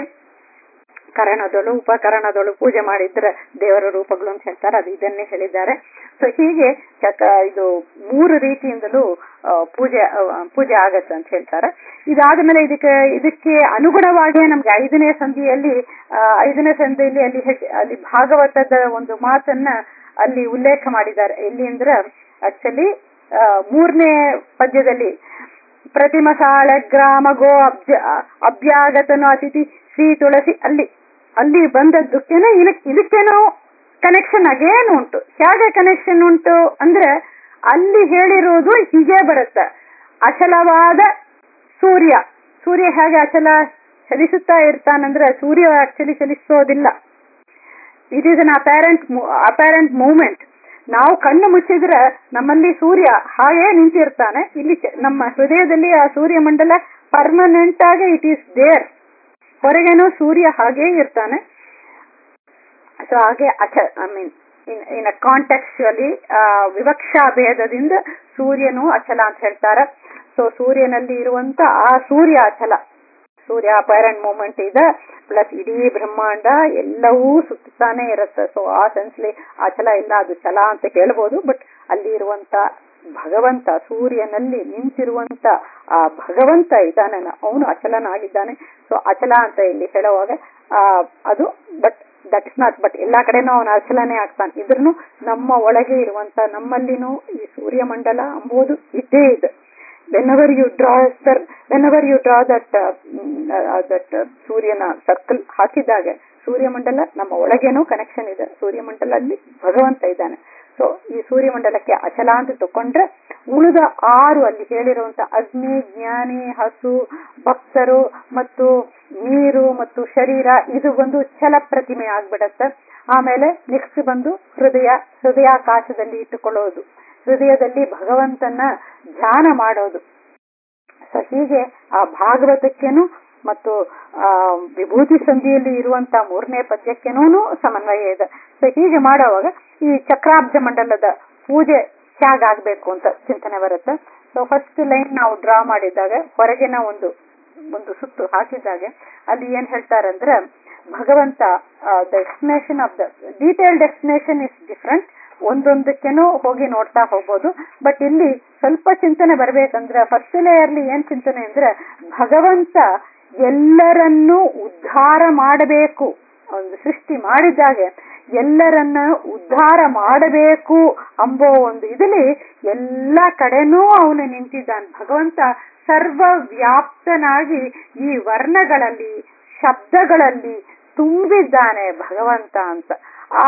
ಕರಣದೊಳು ಉಪಕರಣದೊಳು ಪೂಜೆ ಮಾಡಿದ್ರೆ ದೇವರ ರೂಪಗಳು ಅಂತ ಹೇಳ್ತಾರೆ ಅದು ಇದನ್ನೇ ಹೇಳಿದ್ದಾರೆ ಸೊ ಹೀಗೆ ಚಕ ಇದು ಮೂರು ರೀತಿಯಿಂದಲೂ ಪೂಜೆ ಪೂಜೆ ಆಗತ್ತೆ ಅಂತ ಹೇಳ್ತಾರೆ ಇದಾದ ಮೇಲೆ ಇದಕ್ಕೆ ಇದಕ್ಕೆ ಅನುಗುಣವಾಗಿ ನಮ್ಗೆ ಐದನೇ ಸಂಧಿಯಲ್ಲಿ ಐದನೇ ಸಂಧಿಯಲ್ಲಿ ಅಲ್ಲಿ ಅಲ್ಲಿ ಭಾಗವತದ ಒಂದು ಮಾತನ್ನ ಅಲ್ಲಿ ಉಲ್ಲೇಖ ಮಾಡಿದ್ದಾರೆ ಎಲ್ಲಿ ಅಂದ್ರೆ ಆಕ್ಚುಲಿ ಮೂರನೇ ಪದ್ಯದಲ್ಲಿ ಪ್ರತಿಮಸಾಳ ಗ್ರಾಮ ಗೋ ಅಬ್ಜ ಅಭ್ಯಾಗತನು ಅತಿಥಿ ಶ್ರೀ ತುಳಸಿ ಅಲ್ಲಿ ಅಲ್ಲಿ ಬಂದದ್ದಕ್ಕೇನೋ ಇದಕ್ಕೆ ಇದಕ್ಕೇನೋ ಕನೆಕ್ಷನ್ ಅಗೇನ್ ಉಂಟು ಹೇಗೆ ಕನೆಕ್ಷನ್ ಉಂಟು ಅಂದ್ರೆ ಅಲ್ಲಿ ಹೇಳಿರುವುದು ಹೀಗೆ ಬರುತ್ತೆ ಅಚಲವಾದ ಸೂರ್ಯ ಸೂರ್ಯ ಹೇಗೆ ಅಚಲ ಚಲಿಸುತ್ತಾ ಇರ್ತಾನಂದ್ರೆ ಸೂರ್ಯ ಆಕ್ಚುಲಿ ಚಲಿಸೋದಿಲ್ಲ it is an apparent apparent movement ನಾವು ಕಣ್ಣು ಮುಚ್ಚಿದ್ರೆ ನಮ್ಮಲ್ಲಿ ಸೂರ್ಯ ಹಾಗೇ ನಿಂತಿರ್ತಾನೆ ಇಲ್ಲಿ ನಮ್ಮ ಹೃದಯದಲ್ಲಿ ಆ ಸೂರ್ಯ ಮಂಡಲ ಪರ್ಮನೆಂಟ್ ಆಗಿ ಇಟ್ ಈಸ್ ದೇರ್ ಹೊರಗೇನೋ ಸೂರ್ಯ ಹಾಗೇ ಇರ್ತಾನೆ ಸೊ ಹಾಗೆ ಅಚ I mean in in a contextually ವಿವಕ್ಷಾ ಭೇದದಿಂದ ಸೂರ್ಯನು ಅಚಲ ಅಂತ ಹೇಳ್ತಾರೆ ಸೊ ಸೂರ್ಯನಲ್ಲಿ ಇರುವಂತ ಆ ಸೂರ್ಯ ಅಚಲ ಸೂರ್ಯ ಅಪೈರೆಂಟ್ ಮೂಮೆಂಟ್ ಇದೆ ಪ್ಲಸ್ ಇಡೀ ಬ್ರಹ್ಮಾಂಡ ಎಲ್ಲವೂ ಸುತ್ತಾನೆ ಇರುತ್ತೆ ಸೊ ಆ ಸೆನ್ಸ್ಲಿ ಅಚಲ ಇಲ್ಲ ಅದು ಛಲ ಅಂತ ಹೇಳ್ಬೋದು ಬಟ್ ಅಲ್ಲಿ ಇರುವಂತ ಭಗವಂತ ಸೂರ್ಯನಲ್ಲಿ ನಿಂತಿರುವಂತ ಆ ಭಗವಂತ ಇದ್ದಾನೆ ಅವನು ಅಚಲನಾಗಿದ್ದಾನೆ ಸೊ ಅಚಲ ಅಂತ ಇಲ್ಲಿ ಹೇಳುವಾಗ ಆ ಅದು but that is not but ಎಲ್ಲಾ ಕಡೆನೂ ಅವನ ಅಚಲನೆ ಆಗ್ತಾನೆ ಇದ್ರೂ ನಮ್ಮ ಒಳಗೆ ಇರುವಂತ ನಮ್ಮಲ್ಲಿನೂ ಈ ಸೂರ್ಯಮಂಡಲ ಎಂಬುದು ಇದ್ದೇ ಇದೆ whenever you draw sir whenever you draw that that ಸೂರ್ಯನ ಸರ್ಕಲ್ ಹಾಕಿದಾಗ ಸೂರ್ಯಮಂಡಲ ನಮ್ಮ ಒಳಗೇನೂ ಕನೆಕ್ಷನ್ ಇದೆ ಸೂರ್ಯಮಂಡಲ ಅಲ್ಲಿ ಭಗವಂತ ಇದ್ದಾನೆ ಸೊ ಈ ಸೂರ್ಯಮಂಡಲಕ್ಕೆ ಅಚಲ ಅಂತ ತಕೊಂಡ್ರೆ ಉಳಿದ ಆರು ಅಲ್ಲಿ ಹೇಳಿರುವಂತ ಅಗ್ನಿ ಜ್ಞಾನಿ ಹಸು ಭಕ್ತರು ಮತ್ತು ನೀರು ಮತ್ತು ಶರೀರ ಇದು ಒಂದು ಛಲ ಪ್ರತಿಮೆ ಆಗ್ಬಿಡತ್ತೆ ಆಮೇಲೆ ನೆಕ್ಸ್ಟ್ ಬಂದು ಹೃದಯ ಹೃದಯಾಕಾಶದಲ್ಲಿ ಇಟ್ಟುಕೊಳ್ಳೋದು ಹೃದಯದಲ್ಲಿ ಭಗವಂತನ ಧ್ಯಾನ ಮಾಡೋದು ಸೊ ಹೀಗೆ ಆ ಭಾಗವತಕ್ಕೇನು ಮತ್ತು ಆ ವಿಭೂತಿ ಸಂಧಿಯಲ್ಲಿ ಇರುವಂತ ಮೂರನೇ ಪದ್ಯಕ್ಕೇನೂ ಸಮನ್ವಯ ಇದೆ ಸೊ ಹೀಗೆ ಮಾಡುವಾಗ ಈ ಚಕ್ರಾಬ್ಜ ಮಂಡಲದ ಪೂಜೆ ಹೇಗಾಗ್ಬೇಕು ಅಂತ ಚಿಂತನೆ ಬರುತ್ತೆ ಸೊ ಫಸ್ಟ್ ಲೈನ್ ನಾವು ಡ್ರಾ ಮಾಡಿದಾಗ ಹೊರಗಿನ ಒಂದು ಒಂದು ಸುತ್ತು ಹಾಕಿದಾಗ ಅಲ್ಲಿ ಏನ್ ಹೇಳ್ತಾರಂದ್ರೆ ಭಗವಂತ the explanation of the detailed explanation is different ಒಂದೊಂದಕ್ಕೇನೂ ಹೋಗಿ ನೋಡ್ತಾ ಹೋಗ್ಬೋದು ಬಟ್ ಇಲ್ಲಿ ಸ್ವಲ್ಪ ಚಿಂತನೆ ಬರ್ಬೇಕಂದ್ರೆ ಫಸ್ಟ್ ಲೇಯರ್ಲಿ ಏನ್ ಚಿಂತನೆ ಅಂದ್ರೆ ಭಗವಂತ ಎಲ್ಲರನ್ನೂ ಉದ್ಧಾರ ಮಾಡಬೇಕು ಒಂದು ಸೃಷ್ಟಿ ಮಾಡಿದಾಗೆ ಎಲ್ಲರನ್ನ ಉದ್ಧಾರ ಮಾಡಬೇಕು ಅಂಬೋ ಒಂದು ಇದರಲ್ಲಿ ಎಲ್ಲ ಕಡೆನೂ ಅವನು ನಿಂತಿದ್ದಾನೆ ಭಗವಂತ ಸರ್ವ ವ್ಯಾಪ್ತನಾಗಿ ಈ ವರ್ಣಗಳಲ್ಲಿ ಶಬ್ದಗಳಲ್ಲಿ ತುಂಬಿದ್ದಾನೆ ಭಗವಂತ ಅಂತ ಆ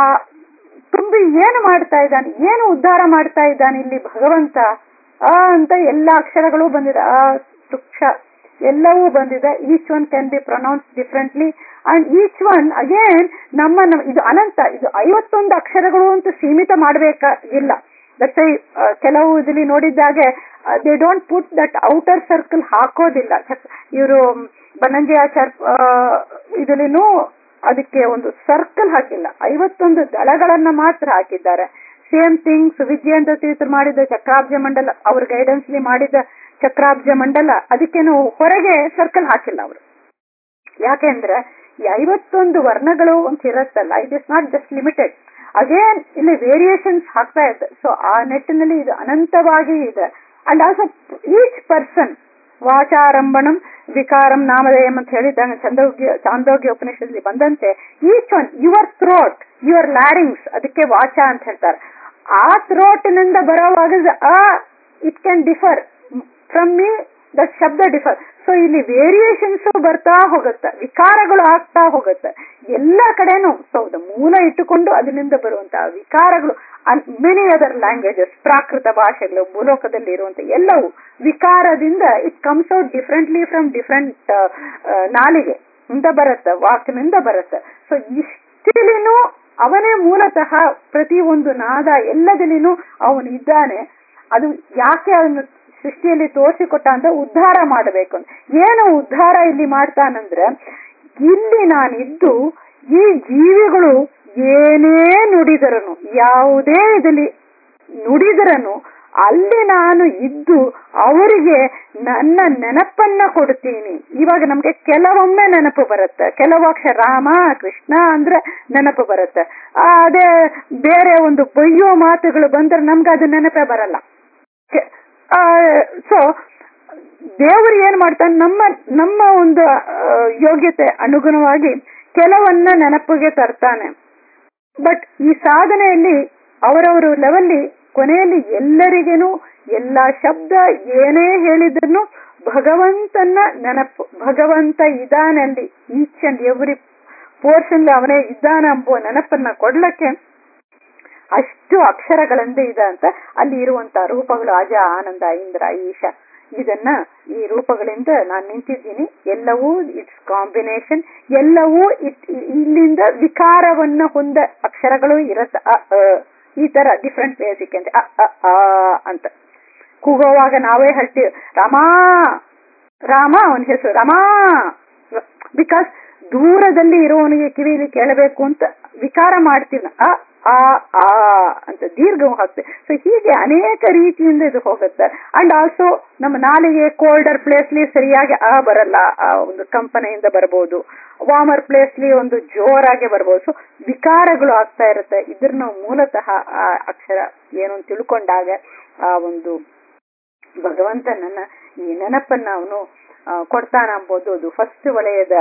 ತುಂಬಿ ಏನು ಮಾಡ್ತಾ ಇದ್ದಾನೆ ಏನು ಉದ್ಧಾರ ಮಾಡ್ತಾ ಇದ್ದಾನೆ ಇಲ್ಲಿ ಭಗವಂತ ಆ ಅಂತ ಎಲ್ಲ ಅಕ್ಷರಗಳು ಬಂದಿದೆ ಆ ಸುಕ್ಷ ಎಲ್ಲವೂ ಬಂದಿದೆ each one can be pronounce differently and each one again ನಮ್ಮ ನಮ್ಮ- ಇದು ಅನಂತ ಇದು ಐವತ್ತೊಂದು ಅಕ್ಷರಗಳು ಅಂತ ಸೀಮಿತ ಮಾಡಬೇಕಾಗಿಲ್ಲ ದಟ್ಸ್ ಕೆಲವು ಇದರಲ್ಲಿ ನೋಡಿದ್ದಾಗೆ they don't put that outer circle ಹಾಕೋದಿಲ್ಲ ಇವರು ಬನಂಜಿ ಆಚಾರ್ ಇದರಲ್ಲಿನೂ ಅದಕ್ಕೆ ಒಂದು ಸರ್ಕಲ್ ಹಾಕಿಲ್ಲ ಐವತ್ತೊಂದು ದಳಗಳನ್ನ ಮಾತ್ರ ಹಾಕಿದ್ದಾರೆ ಸೇಮ್ ಥಿಂಗ್ಸ್ ವಿಜಯೇಂದ್ರ ತೀರ್ಥರು ಮಾಡಿದ ಚಕ್ರಾಬ್ಜ ಮಂಡಲ ಅವ್ರ ಗೈಡೆನ್ಸ್ ಮಾಡಿದ ಚಕ್ರಾಬ್ಜ ಮಂಡಲ ಅದಕ್ಕೇನು ಹೊರಗೆ ಸರ್ಕಲ್ ಹಾಕಿಲ್ಲ ಅವರು ಯಾಕೆಂದ್ರೆ ಈ ಐವತ್ತೊಂದು ವರ್ಣಗಳು ಅಂತ ಇರುತ್ತಲ್ಲ it is not just limited again ಇಲ್ಲಿ ವೇರಿಯೇಷನ್ಸ್ ಆಗ್ತಾ ಇದೆ ಸೊ ಆ ನಿಟ್ಟಿನಲ್ಲಿ ಇದು ಅನಂತವಾಗಿ ಇದೆ ಅಂಡ್ ಆಲ್ಸೋ ಈಚ್ ಪರ್ಸನ್ ವಾಚಾರಂಭಣಂ ವಿಕಾರಂ ನಾಮಧೇಯಂ ಅಂತ ಹೇಳಿದ್ದಾಗ ಚಂದೋಗ್ಯ ಚಾಂದೋಗ್ಯ ಉಪನಿಷತ್ಲಿ ಬಂದಂತೆ each one your throat your larynx ಅದಕ್ಕೆ ವಾಚ ಅಂತ ಹೇಳ್ತಾರೆ ಆ ಥ್ರೋಟ್ ನಿಂದ ಬರೋವಾಗ ಆ it can differ from me that ಶಬ್ದ ಡಿಫರ್ ಸೊ ಇಲ್ಲಿ ವೇರಿಯೇಷನ್ಸ್ ಬರ್ತಾ ಹೋಗುತ್ತೆ ವಿಕಾರಗಳು ಆಗ್ತಾ ಹೋಗುತ್ತೆ ಎಲ್ಲ ಕಡೆನೂ ಸೊ ಮೂಲ ಇಟ್ಟುಕೊಂಡು ಅದರಿಂದ ಬರುವಂತಹ ವಿಕಾರಗಳು ಮೆನಿ ಅದರ್ ಲ್ಯಾಂಗ್ವೇಜಸ್ ಪ್ರಾಕೃತ ಭಾಷೆಗಳು ಭೂಲೋಕದಲ್ಲಿ ಇರುವಂತ ಎಲ್ಲವೂ ವಿಕಾರದಿಂದ it comes out differently from different ನಾಲಿಗೆ ಇಂದ ಬರುತ್ತೆ ವಾಕ್ನಿಂದ ಬರುತ್ತೆ ಸೊ ಇಷ್ಟಿಲಿನೂ ಅವನೇ ಮೂಲತಃ ಪ್ರತಿ ಒಂದು ನಾದ ಎಲ್ಲದಲ್ಲಿನೂ ಅವನು ಇದ್ದಾನೆ ಅದು ಯಾಕೆ ಅವನು ಸೃಷ್ಟಿಯಲ್ಲಿ ತೋರಿಸಿಕೊಟ್ಟ ಅಂದ್ರೆ ಉದ್ಧಾರ ಮಾಡಬೇಕು ಅಂತ ಏನು ಉದ್ಧಾರ ಇಲ್ಲಿ ಮಾಡ್ತಾನಂದ್ರೆ ಇಲ್ಲಿ ನಾನಿದ್ದು ಈ ಜೀವಿಗಳು ಏನೇ ನುಡಿದರನು ಯಾವುದೇ ಇದರಲ್ಲಿ ನುಡಿದರನು ಅಲ್ಲಿ ನಾನು ಇದ್ದು ಅವರಿಗೆ ನನ್ನ ನೆನಪನ್ನ ಕೊಡ್ತೀನಿ ಇವಾಗ ನಮ್ಗೆ ಕೆಲವೊಮ್ಮೆ ನೆನಪು ಬರುತ್ತೆ ಕೆಲವು ಅಕ್ಷರ ರಾಮ ಕೃಷ್ಣ ಅಂದ್ರೆ ನೆನಪು ಬರುತ್ತೆ ಆ, ಅದೇ ಬೇರೆ ಒಂದು ಬೈಯೋ ಮಾತುಗಳು ಬಂದ್ರೆ ನಮ್ಗೆ ಅದು ನೆನಪೇ ಬರಲ್ಲ ಸೊ ದೇವರು ಏನ್ ಮಾಡ್ತಾನೆ ನಮ್ಮ ನಮ್ಮ ಒಂದು ಆ, ಯೋಗ್ಯತೆ ಅನುಗುಣವಾಗಿ ಕೆಲವನ್ನ ನೆನಪಿಗೆ ತರ್ತಾನೆ ಬಟ್ ಈ ಸಾಧನೆಯಲ್ಲಿ ಅವರವರು ಲೆವೆಲ್ಲಿ ಕೊನೆಯಲ್ಲಿ ಎಲ್ಲರಿಗೇನು ಎಲ್ಲ ಶಬ್ದ ಏನೇ ಹೇಳಿದ್ರು ಭಗವಂತನ ನೆನಪು ಭಗವಂತ ಇದಾನಲ್ಲಿ ಈಚ್ ಅಂಡ್ ಎವ್ರಿ ಪೋರ್ಷನ್ ಅವನೇ ಇದ್ದಾನ ಎಂಬುವ ನೆನಪನ್ನ ಕೊಡ್ಲಕ್ಕೆ ಅಷ್ಟು ಅಕ್ಷರಗಳಿಂದ ಇದೆ ಅಂತ ಅಲ್ಲಿ ಇರುವಂತ ರೂಪಗಳು ಅಜ ಆನಂದ ಇಂದ್ರ ಈಶ ಇದನ್ನ ಈ ರೂಪಗಳಿಂದ ನಾನು ನಿಂತಿದ್ದೀನಿ ಎಲ್ಲವೂ ಇಟ್ಸ್ ಕಾಂಬಿನೇಷನ್ ಎಲ್ಲವೂ ಇಟ್ ಇಲ್ಲಿಂದ ವಿಕಾರವನ್ನ ಹೊಂದ ಅಕ್ಷರಗಳು ಇರತ್ತ ಅ, ಅ, ಈ ತರ ಡಿಫ್ರೆಂಟ್ ಬೇಸಿಕ್ ಅಂತ ಅ, ಅ, ಆ ಅಂತ ಕೂಗೋವಾಗ ನಾವೇ ಹೇಳ್ತೀವಿ ರಾಮಾ ರಾಮ ಅವನ ಹೆಸರು ರಾಮಾ ಬಿಕಾಸ್ ದೂರದಲ್ಲಿ ಇರುವವನಿಗೆ ಕಿವಿಲಿ ಕೇಳಬೇಕು ಅಂತ ವಿಕಾರ ಮಾಡ್ತೀವಿ ಅ ಆ ಆ ಅಂತ ದೀರ್ಘ ಹಾಕ್ತೇವೆ ಸೊ ಹೀಗೆ ಅನೇಕ ರೀತಿಯಿಂದ ಇದು ಹೋಗುತ್ತೆ ಅಂಡ್ ಆಲ್ಸೋ ನಮ್ಮ ನಾಲಿಗೆ ಕೋಲ್ಡರ್ ಪ್ಲೇಸ್ಲಿ ಸರಿಯಾಗಿ ಆ ಬರಲ್ಲ ಆ ಒಂದು ಕಂಪನಿಯಿಂದ ಬರ್ಬೋದು ವಾಮರ್ ಪ್ಲೇಸ್ಲಿ ಒಂದು ಜೋರಾಗಿ ಬರ್ಬೋದು ಸೊ ವಿಕಾರಗಳು ಆಗ್ತಾ ಇರುತ್ತೆ ಇದ್ರನ್ನ ಮೂಲತಃ ಆ ಅಕ್ಷರ ಏನು ಅಂತ ತಿಳ್ಕೊಂಡಾಗ ಆ ಒಂದು ಭಗವಂತನನ್ನ ಈ ನೆನಪನ್ನ ಅವನು ಕೊಡ್ತಾನ ಅಂಬೋದು ಅದು ಫಸ್ಟ್ ವಲಯದ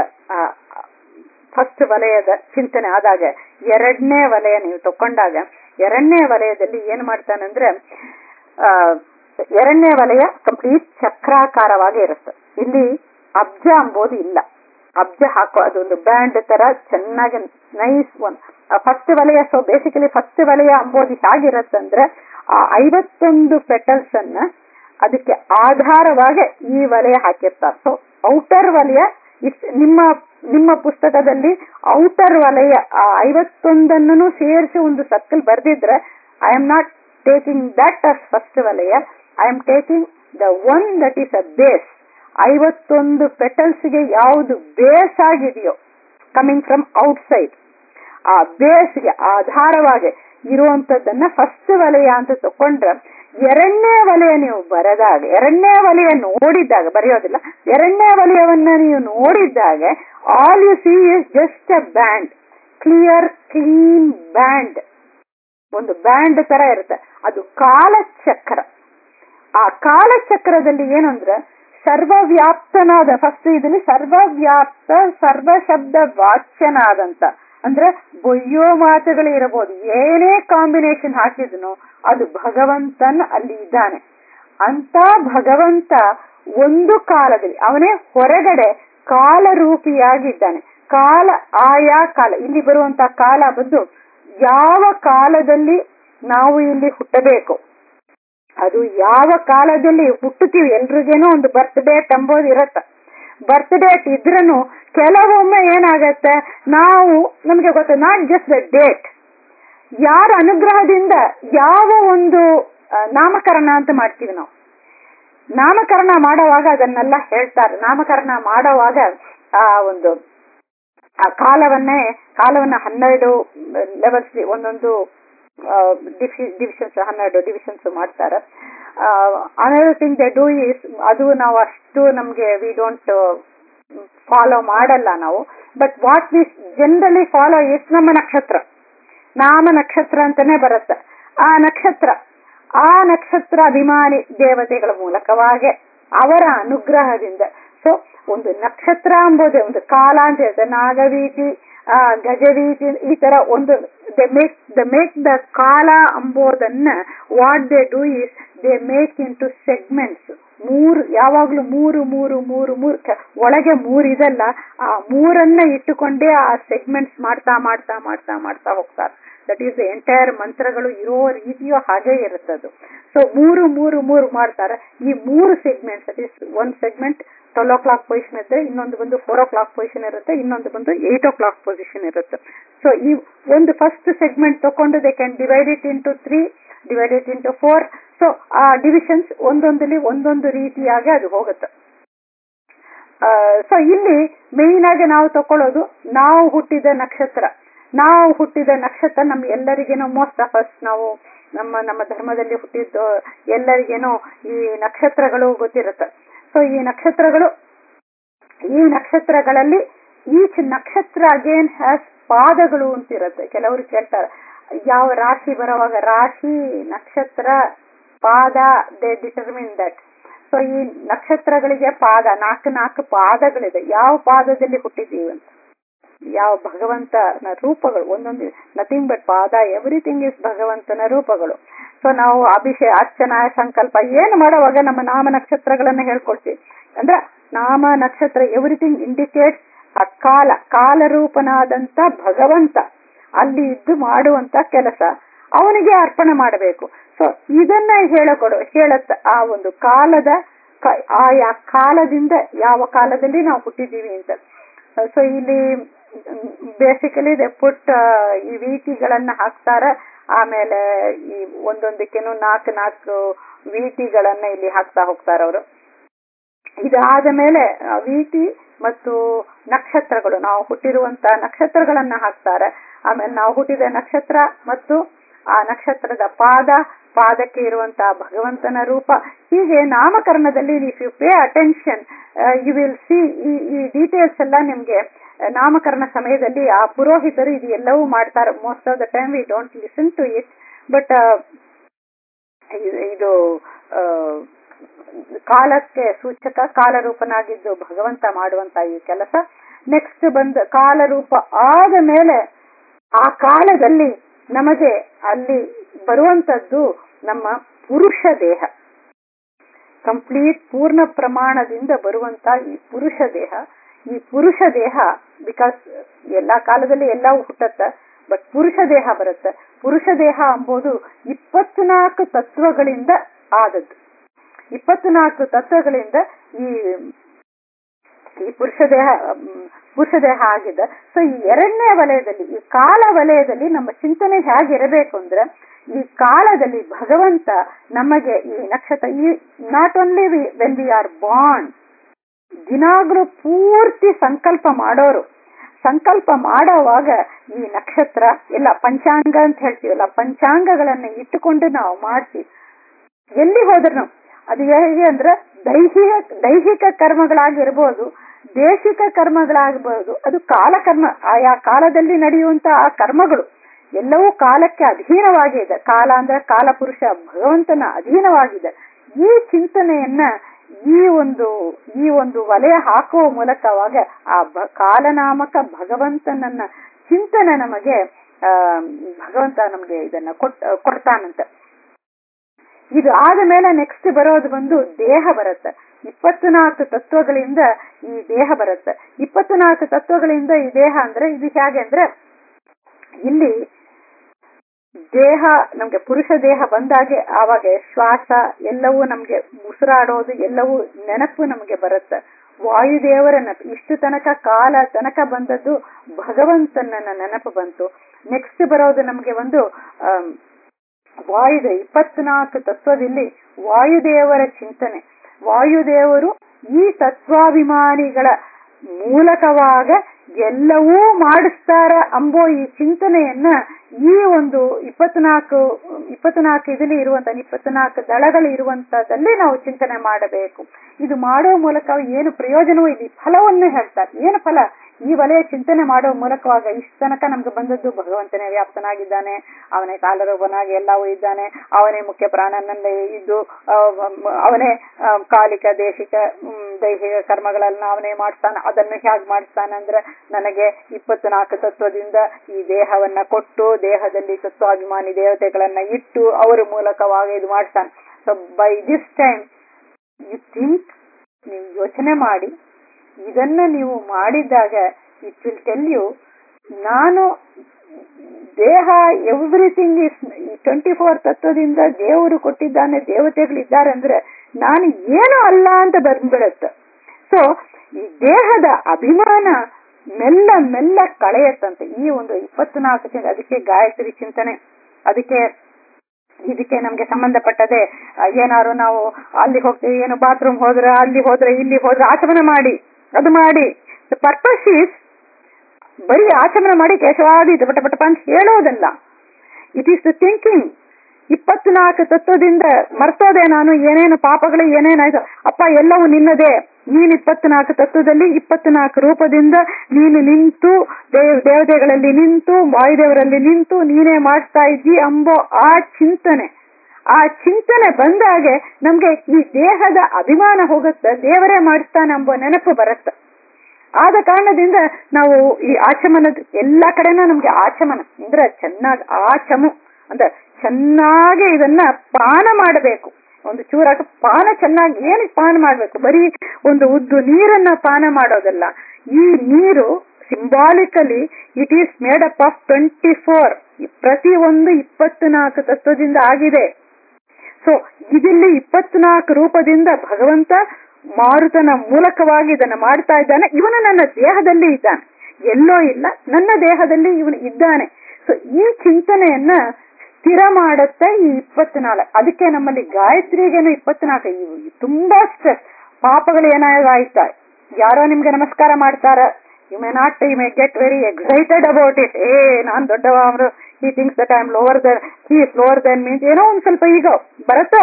ಫಸ್ಟ್ ವಲಯದ ಚಿಂತನೆ ಆದಾಗ ಎರಡನೇ ವಲಯ ನೀವು ತಕೊಂಡಾಗ ಎರಡನೇ ವಲಯದಲ್ಲಿ ಏನ್ ಮಾಡ್ತಾನಂದ್ರೆ ಆ ಎರಡನೇ ವಲಯ ಕಂಪ್ಲೀಟ್ ಚಕ್ರಾಕಾರವಾಗಿ ಇರುತ್ತೆ ಇಲ್ಲಿ ಅಬ್ಜ ಅಂಬೋದು ಇಲ್ಲ ಅಬ್ಜ ಹಾಕೋ ಅದೊಂದು ಬ್ಯಾಂಡ್ ತರ ಚೆನ್ನಾಗಿ ನೈಸ್ ಒನ್ ಫಸ್ಟ್ ವಲಯ ಸೊ ಬೇಸಿಕಲಿ ಫಸ್ಟ್ ವಲಯ ಅಂಬೋದು ಹೇಗಿರತ್ತಂದ್ರೆ ಆ ಐವತ್ತೊಂದು ಪೆಟಲ್ಸ್ ಅನ್ನ ಅದಕ್ಕೆ ಆಧಾರವಾಗಿ ಈ ವಲಯ ಹಾಕಿರ್ತಾರೆ ಸೊ ಔಟರ್ ವಲಯ ಇಸ್ ನಿಮ್ಮ ನಿಮ್ಮ ಪುಸ್ತಕದಲ್ಲಿ ಔಟರ್ ವಲಯ ಆ ಐವತ್ತೊಂದನ್ನು ಸೇರಿಸಿ ಒಂದು ಸರ್ಕಲ್ ಬರ್ದಿದ್ರೆ I am not taking that as first ವಲಯ I am taking the one that is a base ಐವತ್ತೊಂದು ಪೆಟಲ್ಸ್ಗೆ ಯಾವುದು ಬೇಸ್ ಆಗಿದೆಯೋ ಕಮಿಂಗ್ ಫ್ರಮ್ ಔಟ್ಸೈಡ್ ಆ ಬೇಸ್ಗೆ ಆಧಾರವಾಗಿ ಇರುವಂತದ್ದನ್ನ ಫಸ್ಟ್ ವಲಯ ಅಂತ ತಕೊಂಡ್ರೆ ಎರಡನೇ ವಲಯ ನೀವು ಬರೆದಾಗ ಎರಡನೇ ವಲಯ ನೋಡಿದ್ದಾಗ ಬರೆಯೋದಿಲ್ಲ ಎರಡನೇ ವಲಯವನ್ನ ನೀವು ನೋಡಿದ್ದಾಗ all you see is just a band clear clean band ಒಂದು ಬ್ಯಾಂಡ್ ತರ ಇರುತ್ತೆ ಅದು ಕಾಲಚಕ್ರ ಆ ಕಾಲಚಕ್ರದಲ್ಲಿ ಏನು ಅಂದ್ರೆ ಸರ್ವವ್ಯಾಪ್ತನಾದ ಫಸ್ಟ್ ಇದರಲ್ಲಿ ಸರ್ವವ್ಯಾಪ್ತ ಸರ್ವಶಬ್ದ ವಾಚ್ಯನಾದಂತ ಅಂದ್ರೆ ಬೊಯ್ಯೋ ಮಾತುಗಳು ಇರಬಹುದು ಏನೇ ಕಾಂಬಿನೇಷನ್ ಹಾಕಿದ್ನು ಅದು ಭಗವಂತನ್ ಅಲ್ಲಿ ಇದ್ದಾನೆ ಅಂತ ಭಗವಂತ ಒಂದು ಕಾಲದಲ್ಲಿ ಅವನೇ ಹೊರಗಡೆ ಕಾಲರೂಪಿಯಾಗಿದ್ದಾನೆ ಕಾಲ ಆಯಾ ಕಾಲ ಇಲ್ಲಿ ಬರುವಂತ ಕಾಲ ಬಂದು ಯಾವ ಕಾಲದಲ್ಲಿ ನಾವು ಇಲ್ಲಿ ಹುಟ್ಟಬೇಕು ಅದು ಯಾವ ಕಾಲದಲ್ಲಿ ಹುಟ್ಟುತ್ತೀವಿ ಎಲ್ರಿಗೇನೋ ಒಂದು ಬರ್ತ್ ಡೇಟ್ ಎಂಬುದು ಇರತ್ತ ಬರ್ತ್ ಡೇಟ್ ಇದ್ರೂ ಕೆಲವೊಮ್ಮೆ ಏನಾಗತ್ತೆ ನಾವು ನಮಗೆ ಗೊತ್ತ ನಾಟ್ ಜಸ್ಟ್ ದ ಡೇಟ್ ಯಾರ ಅನುಗ್ರಹದಿಂದ ಯಾವ ಒಂದು ನಾಮಕರಣ ಅಂತ ಮಾಡ್ತೀವಿ ನಾವು ನಾಮಕರಣ ಮಾಡುವಾಗ ಅದನ್ನೆಲ್ಲ ಹೇಳ್ತಾರೆ ನಾಮಕರಣ ಮಾಡುವಾಗ ಆ ಒಂದು ಆ ಕಾಲವನ್ನೇ ಕಾಲವನ್ನ ಹನ್ನೆರಡು ಲೆವೆಲ್ಸ್ ಒಂದೊಂದು ಡಿವಿಷನ್ಸ್ ಹನ್ನೆರಡು ಡಿವಿಷನ್ಸ್ ಮಾಡ್ತಾರೆ another thing they do is ಅದು ನಾವು ಅಷ್ಟು ನಮ್ಗೆ ವಿ ಡೋಂಟ್ ಫಾಲೋ ಮಾಡಲ್ಲ ನಾವು but what we generally follow is ನಮ್ಮ ನಕ್ಷತ್ರ ನಾಮ ನಕ್ಷತ್ರ ಅಂತಾನೆ ಬರುತ್ತೆ ಆ ನಕ್ಷತ್ರ ಆ ನಕ್ಷತ್ರ ಅಭಿಮಾನಿ ದೇವತೆಗಳ ಮೂಲಕವಾಗಿ ಅವರ ಅನುಗ್ರಹದಿಂದ ಸೊ ಒಂದು ನಕ್ಷತ್ರ ಎಂಬುದೇ ಒಂದು ಕಾಲ ಅಂತ ಹೇಳ್ತಾರೆ ನಾಗವೀತಿ ಆ ಗಜವೀತಿ ಈ ತರ ಒಂದು they make the make the ಕಾಲ ಎಂಬುದನ್ನ what they do is they make into segments ಮೂರು ಯಾವಾಗ್ಲೂ ಮೂರು ಮೂರು ಮೂರು ಮೂರು ಒಳಗೆ ಮೂರು ಇದಲ್ಲ ಆ ಮೂರನ್ನ ಇಟ್ಟುಕೊಂಡೇ ಆ ಸೆಗ್ಮೆಂಟ್ಸ್ ಮಾಡ್ತಾ ಮಾಡ್ತಾ ಮಾಡ್ತಾ ಮಾಡ್ತಾ ಹೋಗ್ತಾರೆ ದಟ್ ಈಸ್ ದ ಎಂಟೈರ್ ಮಂತ್ರಗಳು ಇರೋ ರೀತಿಯೋ ಹಾಗೆ ಇರುತ್ತದು ಸೊ ಮೂರು ಮೂರು ಮೂರು ಮಾಡ್ತಾರೆ ಈ ಮೂರು ಸೆಗ್ಮೆಂಟ್ಸ್ ದಟ್ ಈಸ್ ಒಂದ್ segment twelve o'clock position ಇರುತ್ತೆ ಇನ್ನೊಂದು ಬಂದು ಫೋರ್ ಓ ಕ್ಲಾಕ್ ಪೊಸಿಷನ್ ಇರುತ್ತೆ ಇನ್ನೊಂದು ಬಂದು ಏಟ್ ಓ ಕ್ಲಾಕ್ ಪೊಸಿಷನ್ ಇರುತ್ತೆ ಸೊ ಈ ಒಂದು ಫಸ್ಟ್ ಸೆಗ್ಮೆಂಟ್ ತಗೊಂಡು they can divide it into three divide it into four so ಆ ಡಿವಿಷನ್ಸ್ ಒಂದೊಂದಲ್ಲಿ ಒಂದೊಂದು ರೀತಿಯಾಗಿ ಅದು ಹೋಗುತ್ತೆ ಸೊ ಇಲ್ಲಿ ಮೇನ್ ಆಗಿ ನಾವು ತಕೊಳ್ಳೋದು ನಾವು ಹುಟ್ಟಿದ ನಕ್ಷತ್ರ ನಾವು ಹುಟ್ಟಿದ ನಕ್ಷತ್ರ ನಮ್ ಎಲ್ಲರಿಗೇನೋ ಮೋಸ್ಟ್ ಆಫ್ ಅಸ್ ನಾವು ನಮ್ಮ ನಮ್ಮ ಧರ್ಮದಲ್ಲಿ ಹುಟ್ಟಿದ್ದು ಎಲ್ಲರಿಗೇನೋ ಈ ನಕ್ಷತ್ರಗಳು ಗೊತ್ತಿರುತ್ತೆ ಸೊ ಈ ನಕ್ಷತ್ರಗಳು ಈ ನಕ್ಷತ್ರಗಳಲ್ಲಿ ಈಚ್ ನಕ್ಷತ್ರ ಅಗೇನ್ ಹ್ಯಾಸ್ ಪಾದಗಳು ಅಂತಿರುತ್ತೆ ಕೆಲವರು ಕೇಳ್ತಾರೆ ಯಾವ ರಾಶಿ ಬರುವಾಗ ರಾಶಿ ನಕ್ಷತ್ರ ಪಾದ ದೇ ಡಿಟರ್ಮಿನ್ ದಟ್ ಸೊ ಈ ನಕ್ಷತ್ರಗಳಿಗೆ ಪಾದ ನಾಲ್ಕು ನಾಲ್ಕು ಪಾದಗಳಿದೆ ಯಾವ ಪಾದದಲ್ಲಿ ಹುಟ್ಟಿದ್ದೀವಿ ಅಂತ ಯಾವ ಭಗವಂತನ ರೂಪಗಳು ಒಂದೊಂದು ನಥಿಂಗ್ ಬಟ್ ಪಾದ ಎವ್ರಿಥಿಂಗ್ ಇಸ್ ಭಗವಂತನ ರೂಪಗಳು ಸೊ ನಾವು ಅಭಿಷೇಕ ಅರ್ಚನಾ ಸಂಕಲ್ಪ ಏನು ಮಾಡುವಾಗ ನಮ್ಮ ನಾಮ ನಕ್ಷತ್ರಗಳನ್ನ ಹೇಳ್ಕೊಳ್ತೀವಿ ಅಂದ್ರೆ ನಾಮ ನಕ್ಷತ್ರ ಎವ್ರಿಥಿಂಗ್ ಇಂಡಿಕೇಟ್ಸ್ ಆ ಕಾಲ ಕಾಲರೂಪನಾದಂತ ಭಗವಂತ ಅಲ್ಲಿ ಇದ್ದು ಮಾಡುವಂತ ಕೆಲಸ ಅವನಿಗೆ ಅರ್ಪಣೆ ಮಾಡಬೇಕು ಸೊ ಇದನ್ನ ಹೇಳಕೊಡು ಹೇಳತ್ತ ಆ ಒಂದು ಕಾಲದ ಆಯಾ ಕಾಲದಿಂದ ಯಾವ ಕಾಲದಲ್ಲಿ ನಾವು ಹುಟ್ಟಿದ್ದೀವಿ ಅಂತ ಸೊ ಇಲ್ಲಿ ಬೇಸಿಕಲಿ ದೆ ಪುಟ್ ಈ ವೀಟಿಗಳನ್ನ ಹಾಕ್ತಾರ ಆಮೇಲೆ ಈ ಒಂದೊಂದಕ್ಕೇನು ನಾಲ್ಕು ನಾಲ್ಕು ವೀಟಿಗಳನ್ನ ಇಲ್ಲಿ ಹಾಕ್ತಾ ಹೋಗ್ತಾರ ಅವರು ಇದಾದ ಮೇಲೆ ವೀಟಿ ಮತ್ತು ನಕ್ಷತ್ರಗಳು ನಾವು ಹುಟ್ಟಿರುವಂತ ನಕ್ಷತ್ರಗಳನ್ನ ಹಾಕ್ತಾರೆ ಆಮೇಲೆ ನಾವು ಹುಟ್ಟಿದ ನಕ್ಷತ್ರ ಮತ್ತು ಆ ನಕ್ಷತ್ರದ ಪಾದ ಪಾದಕ್ಕೆ ಇರುವಂತಹ ಭಗವಂತನ ರೂಪ ಹೀಗೆ ನಾಮಕರಣದಲ್ಲಿ if you pay attention you will see ಈ ಡೀಟೇಲ್ಸ್ ಎಲ್ಲ ನಿಮ್ಗೆ ನಾಮಕರಣ ಸಮಯದಲ್ಲಿ ಆ ಪುರೋಹಿತರು ಇದು ಎಲ್ಲವೂ ಮಾಡ್ತಾರೆ most of the time we don't listen to it but ಇದು ಕಾಲಕ್ಕೆ ಸೂಚಕ ಕಾಲರೂಪನಾಗಿದ್ದು ಭಗವಂತ ಮಾಡುವಂತ ಈ ಕೆಲಸ ನೆಕ್ಸ್ಟ್ ಬಂದ ಕಾಲರೂಪ ಆದ ಮೇಲೆ ಆ ಕಾಲದಲ್ಲಿ ನಮಗೆ ಅಲ್ಲಿ ಬರುವಂತದ್ದು ನಮ್ಮ ಪುರುಷ ದೇಹ ಕಂಪ್ಲೀಟ್ ಪೂರ್ಣ ಪ್ರಮಾಣದಿಂದ ಬರುವಂತ ಈ ಪುರುಷ ದೇಹ ಈ ಪುರುಷ ದೇಹ ಬಿಕಾಸ್ ಎಲ್ಲಾ ಕಾಲದಲ್ಲಿ ಎಲ್ಲವೂ ಹುಟ್ಟತ್ತ ಬಟ್ ಪುರುಷ ದೇಹ ಬರುತ್ತೆ ಪುರುಷ ದೇಹ ಎಂಬುದು ಇಪ್ಪತ್ನಾಲ್ಕು ತತ್ವಗಳಿಂದ ಆದದ್ದು ಇಪ್ಪತ್ನಾಲ್ಕು ತತ್ವಗಳಿಂದ ಈ ಈ ಪುರುಷ ದೇಹ ಪುರುಷ ದೇಹ ಆಗಿದೆ ಸೊ ಈ ಎರಡನೇ ವಲಯದಲ್ಲಿ ಈ ಕಾಲ ವಲಯದಲ್ಲಿ ನಮ್ಮ ಚಿಂತನೆ ಹೇಗಿರಬೇಕು ಅಂದ್ರೆ ಈ ಕಾಲದಲ್ಲಿ ಭಗವಂತ ನಮಗೆ ಈ ನಕ್ಷತ್ರ ಈ not only we when we are bond ದಿನಾಗ್ಲೂ ಪೂರ್ತಿ ಸಂಕಲ್ಪ ಮಾಡೋರು ಸಂಕಲ್ಪ ಮಾಡೋವಾಗ ಈ ನಕ್ಷತ್ರ ಎಲ್ಲ ಪಂಚಾಂಗ ಅಂತ ಹೇಳ್ತೀವಲ್ಲ ಪಂಚಾಂಗಗಳನ್ನ ಇಟ್ಟುಕೊಂಡು ನಾವು ಮಾಡ್ತೀವಿ ಎಲ್ಲಿ ಹೋದ್ರು ಅದು ಹೇಗೆ ಅಂದ್ರೆ ದೈಹಿಕ ದೈಹಿಕ ಕರ್ಮಗಳಾಗಿರ್ಬೋದು ದೇಶಿಕ ಕರ್ಮಗಳಾಗಬಹುದು ಅದು ಕಾಲಕರ್ಮ ಆಯಾ ಕಾಲದಲ್ಲಿ ನಡೆಯುವಂತ ಆ ಕರ್ಮಗಳು ಎಲ್ಲವೂ ಕಾಲಕ್ಕೆ ಅಧೀನವಾಗಿದೆ ಕಾಲ ಅಂದ್ರೆ ಕಾಲಪುರುಷ ಭಗವಂತನ ಅಧೀನವಾಗಿದೆ ಈ ಚಿಂತನೆಯನ್ನ ಈ ಒಂದು ಈ ಒಂದು ವಲಯ ಹಾಕುವ ಮೂಲಕವಾಗ ಆ ಭ- ಕಾಲನಾಮಕ ಭಗವಂತನನ್ನ ಚಿಂತನೆ ನಮಗೆ ಆ ಭಗವಂತ ನಮಗೆ ಇದನ್ನ ಕೊಟ್ ಕೊಡ್ತಾನಂತ ಇದು ಆದ ಮೇಲೆ ನೆಕ್ಸ್ಟ್ ಬರೋದು ಬಂದು ದೇಹ ಬರುತ್ತೆ ಇಪ್ಪತ್ನಾಲ್ಕು ತತ್ವಗಳಿಂದ ಈ ದೇಹ ಬರುತ್ತೆ ಇಪ್ಪತ್ನಾಲ್ಕು ತತ್ವಗಳಿಂದ ಈ ದೇಹ ಅಂದ್ರೆ ಇದು ಹೇಗೆ ಅಂದ್ರೆ ಇಲ್ಲಿ ದೇಹ ನಮ್ಗೆ ಪುರುಷ ದೇಹ ಬಂದಾಗೆ ಆವಾಗ ಶ್ವಾಸ ಎಲ್ಲವೂ ನಮ್ಗೆ ಉಸಿರಾಡೋದು ಎಲ್ಲವೂ ನೆನಪು ನಮಗೆ ಬರುತ್ತೆ ವಾಯುದೇವರ ನೆನಪು ಇಷ್ಟು ತನಕ ಕಾಲ ತನಕ ಬಂದದ್ದು ಭಗವಂತನ ನೆನಪು ಬಂತು ನೆಕ್ಸ್ಟ್ ಬರೋದು ನಮ್ಗೆ ಒಂದು ಆಮ್, ವಾಯುದ ಇಪ್ಪತ್ನಾಲ್ಕು ತತ್ವದಲ್ಲಿ ವಾಯುದೇವರ ಚಿಂತನೆ ವಾಯುದೇವರು ಈ ತತ್ವಾಭಿಮಾನಿಗಳ ಮೂಲಕವಾಗ ಎಲ್ಲವೂ ಮಾಡಿಸ್ತಾರ ಅಂಬೋ ಈ ಚಿಂತನೆಯನ್ನ ಈ ಒಂದು ಇಪ್ಪತ್ನಾಲ್ಕು ಇಪ್ಪತ್ನಾಲ್ಕು ಇದರಲ್ಲಿ ಇರುವಂತ ಇಪ್ಪತ್ನಾಲ್ಕು ದಳಗಳು ಇರುವಂತದಲ್ಲಿ ನಾವು ಚಿಂತನೆ ಮಾಡಬೇಕು ಇದು ಮಾಡುವ ಮೂಲಕ ಏನು ಪ್ರಯೋಜನವೂ ಇಲ್ಲಿ ಫಲವನ್ನು ಹೇಳ್ತಾರೆ ಏನು ಫಲ ಈ ವಲಯ ಚಿಂತನೆ ಮಾಡುವ ಮೂಲಕವಾಗ ಇಷ್ಟು ತನಕ ನಮ್ಗೆ ಬಂದದ್ದು ಭಗವಂತನೇ ವ್ಯಾಪ್ತನಾಗಿದ್ದಾನೆ ಅವನೇ ಕಾಲರೂಪನಾಗಿ ಎಲ್ಲವೂ ಇದ್ದಾನೆ ಅವನೇ ಮುಖ್ಯ ಪ್ರಾಣನಲ್ಲೇ ಇದ್ದು ಆ, ಮ- ಅವನೇ ಆ, ಕಾಲಿಕ ದೇಶಿಕ ಹ್ಮ್, ದೈಹಿಕ ಕರ್ಮಗಳನ್ನ ಅವನೇ ಮಾಡಿಸ್ತಾನೆ ಅದನ್ನು ಹೇಗೆ ಮಾಡಿಸ್ತಾನೆ ಅಂದ್ರೆ ನನಗೆ ಇಪ್ಪತ್ನಾಲ್ಕು ತತ್ವದಿಂದ ಈ ದೇಹವನ್ನ ಕೊಟ್ಟು ದೇಹದಲ್ಲಿ ತತ್ವಾಭಿಮಾನಿ ದೇವತೆಗಳನ್ನ ಇಟ್ಟು ಅವರ ಮೂಲಕವಾಗಿ ಇದು ಮಾಡಿಸ್ತಾನೆ so by this time you think ನೀವು ಯೋಚನೆ ಮಾಡಿ ಇದನ್ನ ನೀವು ಮಾಡಿದಾಗ ಇಟ್ ವಿಲ್ ಟೆಲ್ ಯು ನಾನು ದೇಹ ಎವ್ರಿಥಿಂಗ್ ಇಸ್ ಟ್ವೆಂಟಿ ಫೋರ್ ತತ್ವದಿಂದ ದೇವರು ಕೊಟ್ಟಿದ್ದಾನೆ ದೇವತೆಗಳಿದ್ದಾರೆ ಅಂದ್ರೆ ನಾನು ಏನು ಅಲ್ಲ ಅಂತ ಬಂದ್ಬಿಡತ್ತೆ ಸೊ ಈ ದೇಹದ ಅಭಿಮಾನ ಮೆಲ್ಲ ಮೆಲ್ಲ ಕಳೆಯತ್ತಂತೆ ಈ ಒಂದು ಇಪ್ಪತ್ನಾಲ್ಕು ಚಿಂತ ಅದಕ್ಕೆ ಗಾಯತ್ರಿ ಚಿಂತನೆ ಅದಕ್ಕೆ ಇದಕ್ಕೆ ನಮ್ಗೆ ಸಂಬಂಧಪಟ್ಟದೆ ಆ, ಏನಾದ್ರು ನಾವು ಅಲ್ಲಿ ಹೋಗ್ತೀವಿ ಏನು ಬಾತ್ರೂಮ್ ಹೋದ್ರೆ ಅಲ್ಲಿ ಹೋದ್ರೆ ಇಲ್ಲಿ ಹೋದ್ರೆ ಆಚಮನ ಮಾಡಿ ಅದು ಮಾಡಿ ಪರ್ಪಸ್ ಈಸ್ ಬರೀ ಆಚಮನ ಮಾಡಿ ಕೇಶವಾದಿ ಪಟ ಪಟ ಅಂತ ಹೇಳೋದಲ್ಲ ಇಟ್ ಈಸ್ ದ ಥಿಂಕಿಂಗ್ ಇಪ್ಪತ್ನಾಲ್ಕು ತತ್ವದಿಂದ ಮರ್ತೋದೆ ನಾನು ಏನೇನು ಪಾಪಗಳು ಏನೇನಾಯ್ತು ಅಪ್ಪ ಎಲ್ಲವೂ ನಿನ್ನದೇ ನೀನ್ ಇಪ್ಪತ್ನಾಲ್ಕು ತತ್ವದಲ್ಲಿ ಇಪ್ಪತ್ನಾಲ್ಕು ರೂಪದಿಂದ ನೀನು ನಿಂತು ದೇವ್ ದೇವತೆಗಳಲ್ಲಿ ನಿಂತು ವಾಯುದೇವರಲ್ಲಿ ನಿಂತು ನೀನೇ ಮಾಡ್ತಾ ಇದ್ದಿ ಅಂಬೋ ಆ ಚಿಂತನೆ ಆ ಚಿಂತನೆ ಬಂದಾಗೆ ನಮ್ಗೆ ಈ ದೇಹದ ಅಭಿಮಾನ ಹೋಗುತ್ತೆ ದೇವರೇ ಮಾಡಿಸ್ತಾನೆ ಎಂಬೋ ನೆನಪು ಬರುತ್ತೆ ಆದ ಕಾರಣದಿಂದ ನಾವು ಈ ಆಚಮನದ ಎಲ್ಲಾ ಕಡೆನೂ ನಮ್ಗೆ ಆಚಮನ ಅಂದ್ರೆ ಚೆನ್ನಾಗಿ ಆಚಮು ಅಂದ್ರೆ ಚೆನ್ನಾಗಿ ಇದನ್ನ ಪಾನ ಮಾಡಬೇಕು ಒಂದು ಚೂರಾಗ ಪಾನ ಚೆನ್ನಾಗಿ ಏನಕ್ಕೆ ಪಾನ ಮಾಡ್ಬೇಕು ಬರೀ ಒಂದು ಉದ್ದು ನೀರನ್ನ ಪಾನ ಮಾಡೋದಲ್ಲ ಈ ನೀರು symbolically it is made up of twenty four ಪ್ರತಿ ಒಂದು ಇಪ್ಪತ್ನಾಲ್ಕು ತತ್ವದಿಂದ ಆಗಿದೆ ಸೊ ಇದಿಲ್ಲಿ ಇಪ್ಪತ್ನಾಲ್ಕು ರೂಪದಿಂದ ಭಗವಂತ ಮಾರುತನ ಮೂಲಕವಾಗಿ ಇದನ್ನ ಮಾಡ್ತಾ ಇದ್ದಾನೆ ಇವನು ನನ್ನ ದೇಹದಲ್ಲಿ ಇದ್ದಾನೆ ಎಲ್ಲೋ ಇಲ್ಲ ನನ್ನ ದೇಹದಲ್ಲಿ ಇವನು ಇದ್ದಾನೆ ಸೊ ಈ ಚಿಂತನೆಯನ್ನ ಸ್ಥಿರ ಮಾಡುತ್ತೆ ಈ ಇಪ್ಪತ್ನಾಲ್ಕು ಅದಕ್ಕೆ ನಮ್ಮಲ್ಲಿ ಗಾಯತ್ರಿಗೇನು ಇಪ್ಪತ್ನಾಲ್ಕು ಇವು ತುಂಬಾ ಸ್ಟ್ರೆಸ್ ಪಾಪಗಳು ಏನಾಯ್ತಾ ಯಾರೋ ನಿಮ್ಗೆ ನಮಸ್ಕಾರ ಮಾಡ್ತಾರ you may not you may get very excited about it ಏ ನಾನ್ ದೊಡ್ಡವ ಅವರು ಈ things that I am lower than he is lower than means ಏನೋ ಒಂದ್ ಸ್ವಲ್ಪ ಈಗ ಬರುತ್ತ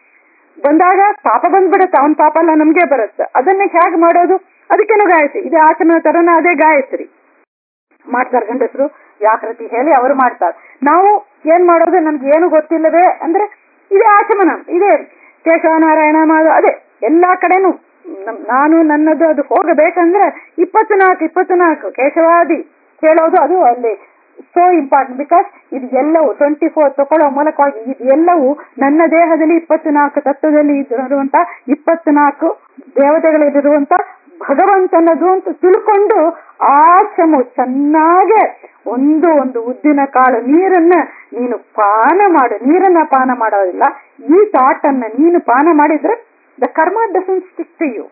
ಬಂದಾಗ ಪಾಪ ಬಂದ್ಬಿಡುತ್ತೆ ಅವನ್ ಪಾಪ ಅಲ್ಲ ನಮ್ಗೆ ಬರುತ್ತೆ ಅದನ್ನ ಹೇಗೆ ಮಾಡೋದು ಅದಕ್ಕೇನು ಗಾಯತ್ರಿ ಇದೇ ಆಚಮನ ತರನ ಅದೇ ಗಾಯತ್ರಿ ಮಾಡ್ತಾರೆ ಗಂಡಸರು ವ್ಯಾಕೃತಿ ಹೇಳಿ ಅವರು ಮಾಡ್ತಾರೆ ನಾವು ಏನ್ ಮಾಡೋದು ನಮ್ಗೆ ಏನು ಗೊತ್ತಿಲ್ಲವೇ ಅಂದ್ರೆ ಇದೇ ಆಚಮನ ಇದೇ ಕೇಶವನಾರಾಯಣ ಮಾಡು ಅದೇ ಎಲ್ಲಾ ಕಡೆನೂ ನಮ್- ನಾನು ನನ್ನದು ಅದು ಹೋಗಬೇಕಂದ್ರೆ ಇಪ್ಪತ್ನಾಲ್ಕು ಇಪ್ಪತ್ನಾಲ್ಕು ಕೇಶವಾದಿ ಹೇಳೋದು ಅದು ಅಲ್ಲಿ ಸೋ ಇಂಪಾರ್ಟೆಂಟ್ ಬಿಕಾಸ್ ಇದು ಎಲ್ಲವೂ ಟ್ವೆಂಟಿ ಫೋರ್ ತಗೊಳ್ಳೋ ಮೂಲಕವಾಗಿ ಇದು ಎಲ್ಲವೂ ನನ್ನ ದೇಹದಲ್ಲಿ ಇಪ್ಪತ್ನಾಲ್ಕು ತತ್ವದಲ್ಲಿ ಇರುವಂತ ಇಪ್ಪತ್ನಾಲ್ಕು ದೇವತೆಗಳಲ್ಲಿರುವಂತ ಭಗವಂತನದು ಅಂತ ತಿಳ್ಕೊಂಡು ಆಚಮು ಚೆನ್ನಾಗೆ ಒಂದು ಒಂದು ಉದ್ದಿನ ಕಾಳು ನೀರನ್ನ ನೀನು ಪಾನ ಮಾಡು ನೀರನ್ನ ಪಾನ ಮಾಡೋದಿಲ್ಲ ಈ ಥಾಟ್ ಅನ್ನ ನೀನು ಪಾನ ಮಾಡಿದ್ರೆ ದ ಕರ್ಮ ಡಸನ್ ಸ್ಟಿಕ್ ಟು ಯು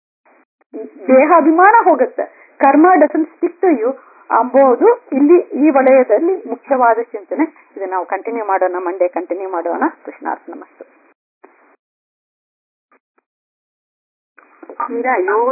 ದೇಹ ಅಭಿಮಾನ ಹೋಗುತ್ತೆ ಕರ್ಮ ಡಸನ್ ಸ್ಟಿಕ್ ಟು ಯು ಅಂಬೋದು ಇಲ್ಲಿ ಈ ವಲಯದಲ್ಲಿ ಮುಖ್ಯವಾದ ಚಿಂತನೆ ಇದು ನಾವು ಕಂಟಿನ್ಯೂ ಮಾಡೋಣ ಮಂಡೇ ಕಂಟಿನ್ಯೂ ಮಾಡೋಣ ಕೃಷ್ಣಾರ್ಥ ನಮಸ್ತೆ ಈಗ ಯೋಗ